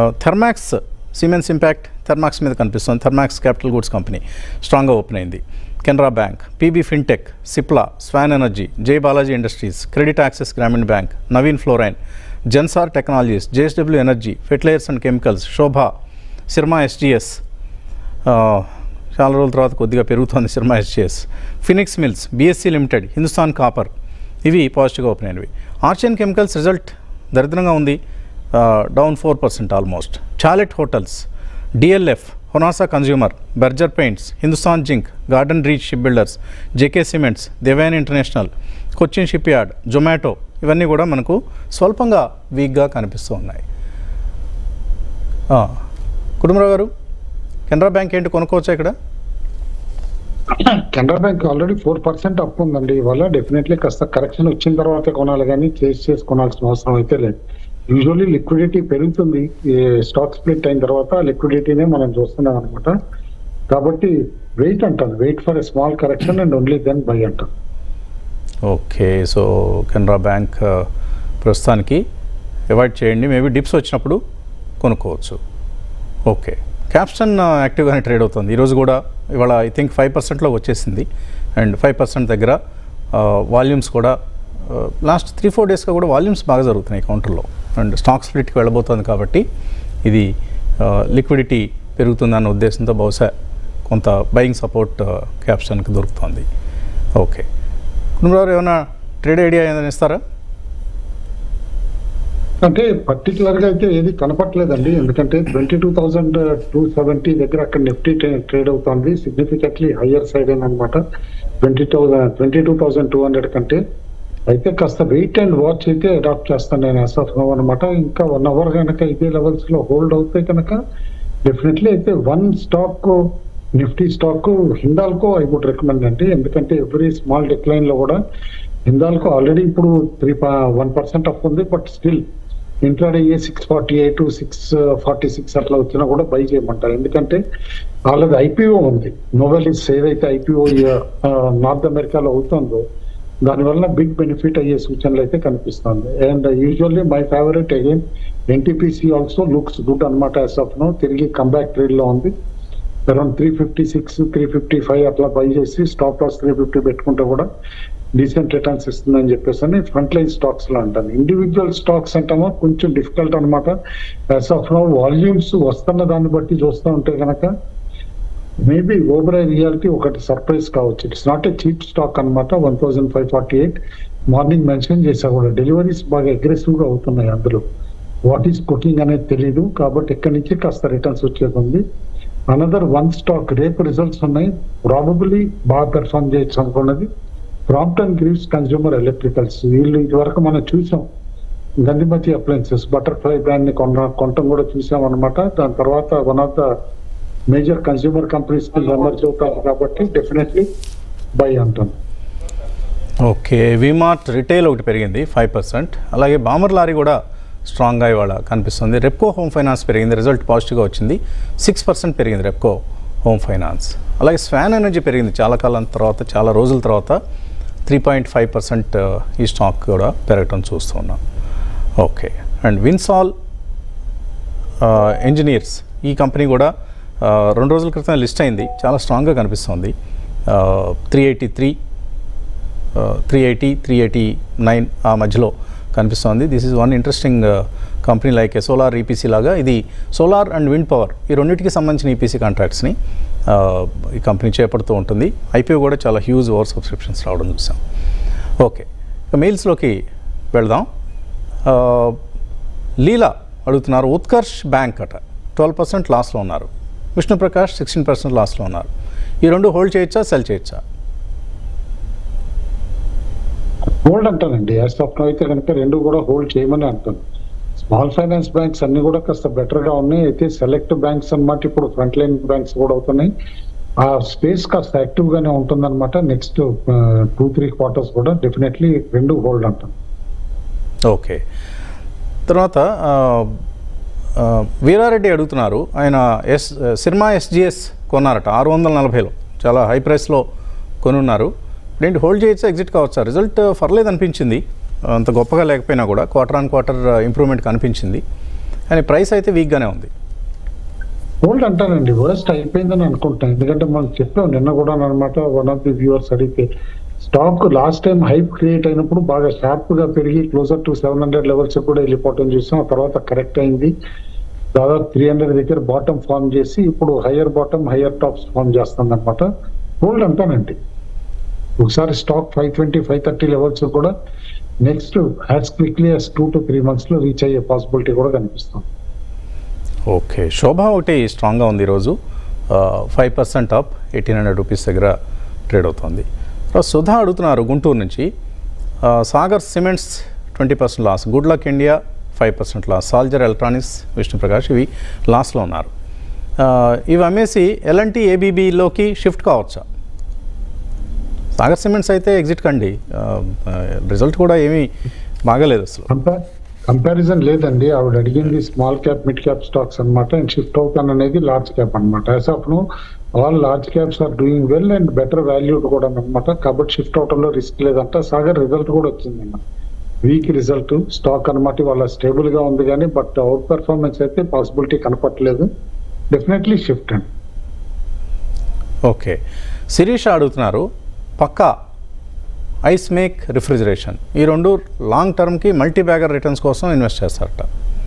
థర్మాక్స్ సిమెన్స్ ఇంపాక్ట్ థర్మాక్స్ మీద కనిపిస్తుంది థర్మాక్స్ క్యాపిటల్ గూడ్స్ కంపెనీ స్ట్రాంగ్గా ఓపెన్ అయింది Canara bank PB fintech Cipla Swan energy Jai Balaji industries credit access Grameen bank Naveen fluorine Zensar technologies JSW energy fertilizers and chemicals Sobha Syrma SGS చాలా రోజుల తర్వాత కొద్దిగా పెరుగుతోంది Syrma SGS Phoenix mills BSE limited Hindustan copper ఇవి పాజిటివ్గా ఓపెన్ అయినవి ఆర్చియన్ కెమికల్స్ రిజల్ట్ దరిద్రంగా ఉంది down four percent almost Chalet hotels DLF Honasa consumer Berger paints Hindustan zinc garden reach ship builders JK cements Devyani international Cochin shipyard Zomato ఇవన్నీ కూడా మనకు స్వల్పంగా వీక్గా కనిపిస్తూ ఉన్నాయి ఆ, కుటుంబరావు గారు కెనరా బ్యాంక్ ఏంటి కొనుక్కోవచ్చా ఇక్కడ
Canara bank already four percent up ఉందండి ఇవాళ డెఫినెట్లీ కాస్త కరెక్షన్ వచ్చిన తర్వాత కొనాలి కానీ చేసి చేసి కొనాల్సిన అవసరం అయితే లేదు యూజువల్లీ లిక్విడిటీ పెరుగుతుంది ఈ స్టాక్ స్ప్లిట్ అయిన తర్వాత లిక్విడిటీనే మనం చూస్తున్నాం అనమాట కాబట్టి వెయిట్ అంటాను wait for a small correction and only then buy అంటాను
ఓకే సో కెనరా బ్యాంక్ ఆ, ప్రస్తుతానికి అవాయిడ్ చేయండి మేబీ డిప్స్ వచ్చినప్పుడు కొనుక్కోవచ్చు ఓకే క్యాప్స్టన్ ఆ, యాక్టివ్గానే ట్రేడ్ అవుతుంది ఈరోజు కూడా ఇవాళ ఐ థింక్ ఫైవ్ పర్సెంట్లో వచ్చేసింది అండ్ ఫైవ్ పర్సెంట్ దగ్గర ఆ, వాల్యూమ్స్ కూడా ఆ, లాస్ట్ త్రీ ఫోర్ డేస్గా కూడా వాల్యూమ్స్ బాగా జరుగుతున్నాయి కౌంటర్లో అండ్ స్టాక్ స్ప్లిట్కి వెళ్ళబోతోంది కాబట్టి ఇది లిక్విడిటీ పెరుగుతుందన్న ఉద్దేశంతో బహుశా కొంత బయింగ్ సపోర్ట్ క్యాప్స్టన్కి దొరుకుతుంది ఓకే కుటుంబారు ఏమైనా ట్రేడ్ ఐడియా ఏదైనా ఇస్తారా
అంటే పర్టికులర్ గా అయితే ఏది కనపట్లేదండి ఎందుకంటే twenty two thousand two seventy దగ్గర అక్కడ నిఫ్టీ ట్రేడ్ అవుతుంది సిగ్నిఫికెంట్లీ హయ్యర్ సైడ్ అనమాట twenty thousand twenty two thousand two hundred కంటే అయితే కాస్త వెయిట్ అండ్ వాచ్ అయితే అడాప్ట్ చేస్తాను నేను యాజ్ ఆఫ్ నో అనమాట ఇంకా వన్ అవర్ కనుక ఇదే లెవెల్స్ లో హోల్డ్ అవుతే కనుక డెఫినెట్లీ అయితే one stock Nifty stock Hindalco I would recommend అండి ఎందుకంటే ఎవ్రీ స్మాల్ డిక్లైన్ లో కూడా హిందాల్కో ఆల్రెడీ ఇప్పుడు త్రీ వన్ పర్సెంట్ అప్ ఉంది but still intraday a six forty eight six forty six అట్లా వచ్చినా కూడా బై చేయమంటారు ఎందుకంటే వాళ్ళది ఐపీఓ ఉంది నోవెలిస్ ఏదైతే ఐపీఓ నార్త్ అమెరికాలో అవుతుందో దానివల్ల బిగ్ బెనిఫిట్ అయ్యే సూచనలు అయితే కనిపిస్తుంది and usually my favourite again NTPC also looks good అనమాట యాజ్ ఆఫ్ నో తిరిగి కంబ్యాక్ ట్రేడ్ లో ఉంది around three fifty six three fifty five అట్లా బై చేసి స్టాప్ లాస్ త్రీ ఫిఫ్టీ పెట్టుకుంటే కూడా డీసెంట్ రిటర్న్స్ ఇస్తుందని చెప్పేసి అని ఫ్రంట్ లైన్ స్టాక్స్ లో అంటాను ఇండివిజువల్ స్టాక్స్ అంటామో కొంచెం డిఫికల్ట్ అనమాట యాజ్ ఆఫ్ నో వాల్యూమ్స్ వస్తున్న దాన్ని బట్టి చూస్తూ ఉంటే కనుక మేబీ ఓబరై రియాలిటీ ఒకటి సర్ప్రైజ్ కావచ్చు it's not a cheap stock అనమాట one thousand five forty eight morning mention చేసా కూడా డెలివరీస్ బాగా అగ్రెసివ్ గా అవుతున్నాయి అందులో వాట్ ఈస్ కుకింగ్ అనేది తెలియదు కాబట్టి ఇక్కడి నుంచి కాస్త రిటర్న్స్ వచ్చేది ఉంది అనదర్ వన్ స్టాక్ రేపు రిజల్ట్స్ ఉన్నాయి ప్రాబబుల్లీ బాగా పెర్ఫార్మ్ చేయొచ్చు అనుకున్నది ప్రాంప్టన్ గ్రీవ్స్ కన్స్యూమర్ ఎలక్ట్రికల్స్ వీళ్ళు ఇదివరకు మనం చూసాం గంధిమతి అప్లయన్సెస్ బటర్ఫ్లై బ్రాండ్ ని కొన కొనటం కూడా చూసాం అనమాట దాని తర్వాత one of the major consumer companies కి ఎమర్జ్ అవుతారు కాబట్టి డెఫినెట్లీ బై అంటాను
ఓకే విమార్ట్ రిటైల్ ఒకటి పెరిగింది ఫైవ్ పర్సెంట్ అలాగే బామర్ లారీ కూడా స్ట్రాంగ్గా ఇవాళ కనిపిస్తుంది రెప్కో హోమ్ ఫైనాన్స్ పెరిగింది రిజల్ట్ పాజిటివ్గా వచ్చింది సిక్స్ పర్సెంట్ పెరిగింది రెప్కో హోమ్ ఫైనాన్స్ అలాగే స్వాన్ ఎనర్జీ పెరిగింది చాలా కాలం తర్వాత చాలా రోజుల తర్వాత త్రీ పాయింట్ ఫైవ్ పర్సెంట్ ఈ స్టాక్ కూడా పెరగటం చూస్తూ ఉన్నాం ఓకే అండ్ విన్సాల్ ఇంజనీర్స్ ఈ కంపెనీ కూడా ఆ, రెండు రోజుల క్రితం లిస్ట్ అయింది చాలా స్ట్రాంగ్గా కనిపిస్తుంది three eighty three three eighty three eighty nine ఆ మధ్యలో కనిపిస్తోంది this is one interesting company like a solar EPC లాగా ఇది సోలార్ అండ్ విండ్ పవర్ ఈ రెండింటికి సంబంధించిన ఈపీసీ కాంట్రాక్ట్స్ని ఈ కంపెనీ చేపడుతూ ఉంటుంది ఐపీఓ కూడా చాలా హ్యూజ్ ఓవర్ సబ్స్క్రిప్షన్స్ రావడం చూసాం ఓకే ఇక మెయిల్స్లోకి వెళదాం ఆ, లీలా అడుగుతున్నారు ఉత్కర్ష్ బ్యాంక్ అట ట్వెల్వ్ పర్సెంట్ లాస్లో ఉన్నారు విష్ణుప్రకాష్ సిక్స్టీన్ పర్సెంట్ లాస్లో ఉన్నారు ఈ రెండు హోల్డ్ చేయొచ్చా సెల్ చేయొచ్చా
హోల్డ్ అంటానండి యాజ్ ఆఫ్ నో అయితే కనుక రెండు కూడా హోల్డ్ చేయమని అంటాను స్మాల్ ఫైనాన్స్ బ్యాంక్స్ అన్ని కూడా కాస్త బెటర్ గా ఉన్నాయి అయితే సెలెక్ట్ బ్యాంక్స్ అన్నమాట ఇప్పుడు ఫ్రంట్ లైన్ బ్యాంక్స్ కూడా అవుతున్నాయి ఆ స్పేస్ కాస్త యాక్టివ్ గానే ఉంటుందన్నమాట నెక్స్ట్ టూ త్రీ క్వార్టర్స్ కూడా డెఫినెట్లీ రెండు హోల్డ్ అంటాను
ఓకే తర్వాత ఆ, ఆ, వీరారెడ్డి అడుగుతున్నారు ఆయన ఎస్ సినిమా ఎస్జిఎస్ కొన్నారట ఆరు వందల నలభైలో చాలా హై ప్రైస్లో కొనున్నారు ఇప్పుడేంటి హోల్డ్ చేయొచ్చా ఎగ్జిట్ కావచ్చా రిజల్ట్ పర్లేదు అనిపించింది అంత గొప్పగా లేకపోయినా కూడా క్వార్టర్ ఆన్ క్వార్టర్ ఇంప్రూవ్మెంట్ కనిపించింది కానీ ప్రైస్ అయితే వీక్గానే ఉంది
హోల్డ్ అంటానండి వర్స్ట్ అయిపోయిందని అనుకుంటాను ఎందుకంటే మనం చెప్పాం నిన్న కూడా అనమాట వన్ ఆఫ్ ది వ్యూవర్స్ అడిగితే stock last time hype create అయినప్పుడు బాగా షార్ప్ గా పెరిగి closer to seven hundred levels కూడా వెళ్ళిపోవటం చూసాం ఆ తర్వాత కరెక్ట్ అయింది దాదాపు త్రీ హండ్రెడ్ దగ్గర బాటమ్ ఫామ్ చేసి ఇప్పుడు higher bottom higher tops form చేస్తుంది అనమాట హోల్డ్ అంటానండి ఒకసారి stock five twenty five thirty levels కూడా next as quickly as two to three months లో రీచ్ అయ్యే పాసిబిలిటీ కూడా కనిపిస్తుంది
ఓకే శోభ ఒకటి స్ట్రాంగ్గా ఉంది ఈరోజు five percent up eighteen hundred rupees దగ్గర ట్రేడ్ అవుతుంది తర్వాత సుధా అడుగుతున్నారు గుంటూరు నుంచి ఆ, Sagar cements twenty percent loss good luck India five percent loss Salzer electronics Vishnuprakash ఇవి లాస్లో ఉన్నారు ఆ, ఇవి అమ్మేసి ఎల్ఎన్టీ ఏబీబీలోకి షిఫ్ట్ కావచ్చా సాగర్ సిమెంట్స్ అయితే ఎగ్జిట్ కండి రిజల్ట్ కూడా ఏమీ బాగలేదు అసలు
కంపేర్ కంపారిజన్ లేదండి ఆవిడ అడిగింది small cap mid cap stocks అన్నమాట అండ్ షిఫ్ట్ అవుతాను అనేది లార్జ్ క్యాప్ అనమాట as of now all large caps are doing well and better valued కూడా అనమాట కాబట్టి షిఫ్ట్ అవటంలో రిస్క్ లేదంట సాగర్ రిజల్ట్ కూడా వచ్చింది అన్న వీక్ రిజల్ట్ స్టాక్ అనమాట వాళ్ళ స్టేబుల్ గా ఉంది కానీ బట్ అవుట్ పెర్ఫార్మెన్స్ అయితే పాసిబిలిటీ కనపట్లేదు డెఫినెట్లీ షిఫ్ట్ అండి
ఓకే శిరీష అడుగుతున్నారు పక్కా ఐస్ మేక్ రిఫ్రిజిరేషన్ ఈ రెండు లాంగ్ టర్మ్కి మల్టీ బ్యాగర్ రిటర్న్స్ కోసం ఇన్వెస్ట్ చేస్తారట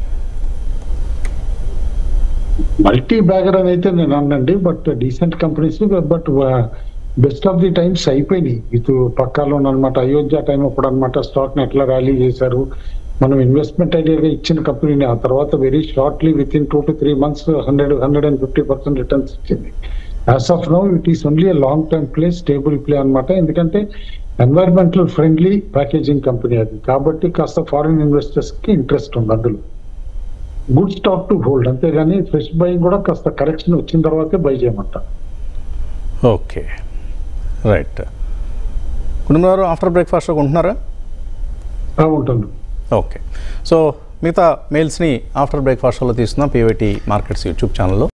మల్టీ బ్యాగర్ అని అయితే నేను అన్నండి but decent companies but best of the times అయిపోయినాయి ఇది పక్కాలో అనమాట అయోధ్య టైం అప్పుడు అనమాట స్టాక్ ని ఎట్లా ర్యాలీ చేశారు మనం ఇన్వెస్ట్మెంట్ ఐడియాగా ఇచ్చిన కంపెనీని ఆ తర్వాత very shortly with in two to three months hundred hundred and fifty percent returns ఇచ్చింది as of now it is only long term play stable play అన్నమాట ఎందుకంటే ఎన్వైరన్మెంటల్ ఫ్రెండ్లీ ప్యాకేజింగ్ కంపెనీ అది కాబట్టి కాస్త ఫారిన్ ఇన్వెస్టర్స్ కి ఇంట్రెస్ట్ ఉంది అందులో గుడ్ స్టాక్ టు హోల్డ్ అంతేగాని ఫ్రెష్ బయింగ్ కూడా కాస్త కరెక్షన్ వచ్చిన తర్వాతే బై చేయమంట
ఓకే రైట్ కుటుంబారు ఆఫ్టర్ బ్రేక్ఫాస్ట్ ఉంటున్నారా
ఆ, ఉంటుంది
ఓకే సో మిగతా మెయిల్స్ని ఆఫ్టర్ బ్రేక్ఫాస్ట్లో తీసుకుందాం పీవైటీ మార్కెట్స్ యూట్యూబ్ ఛానల్లో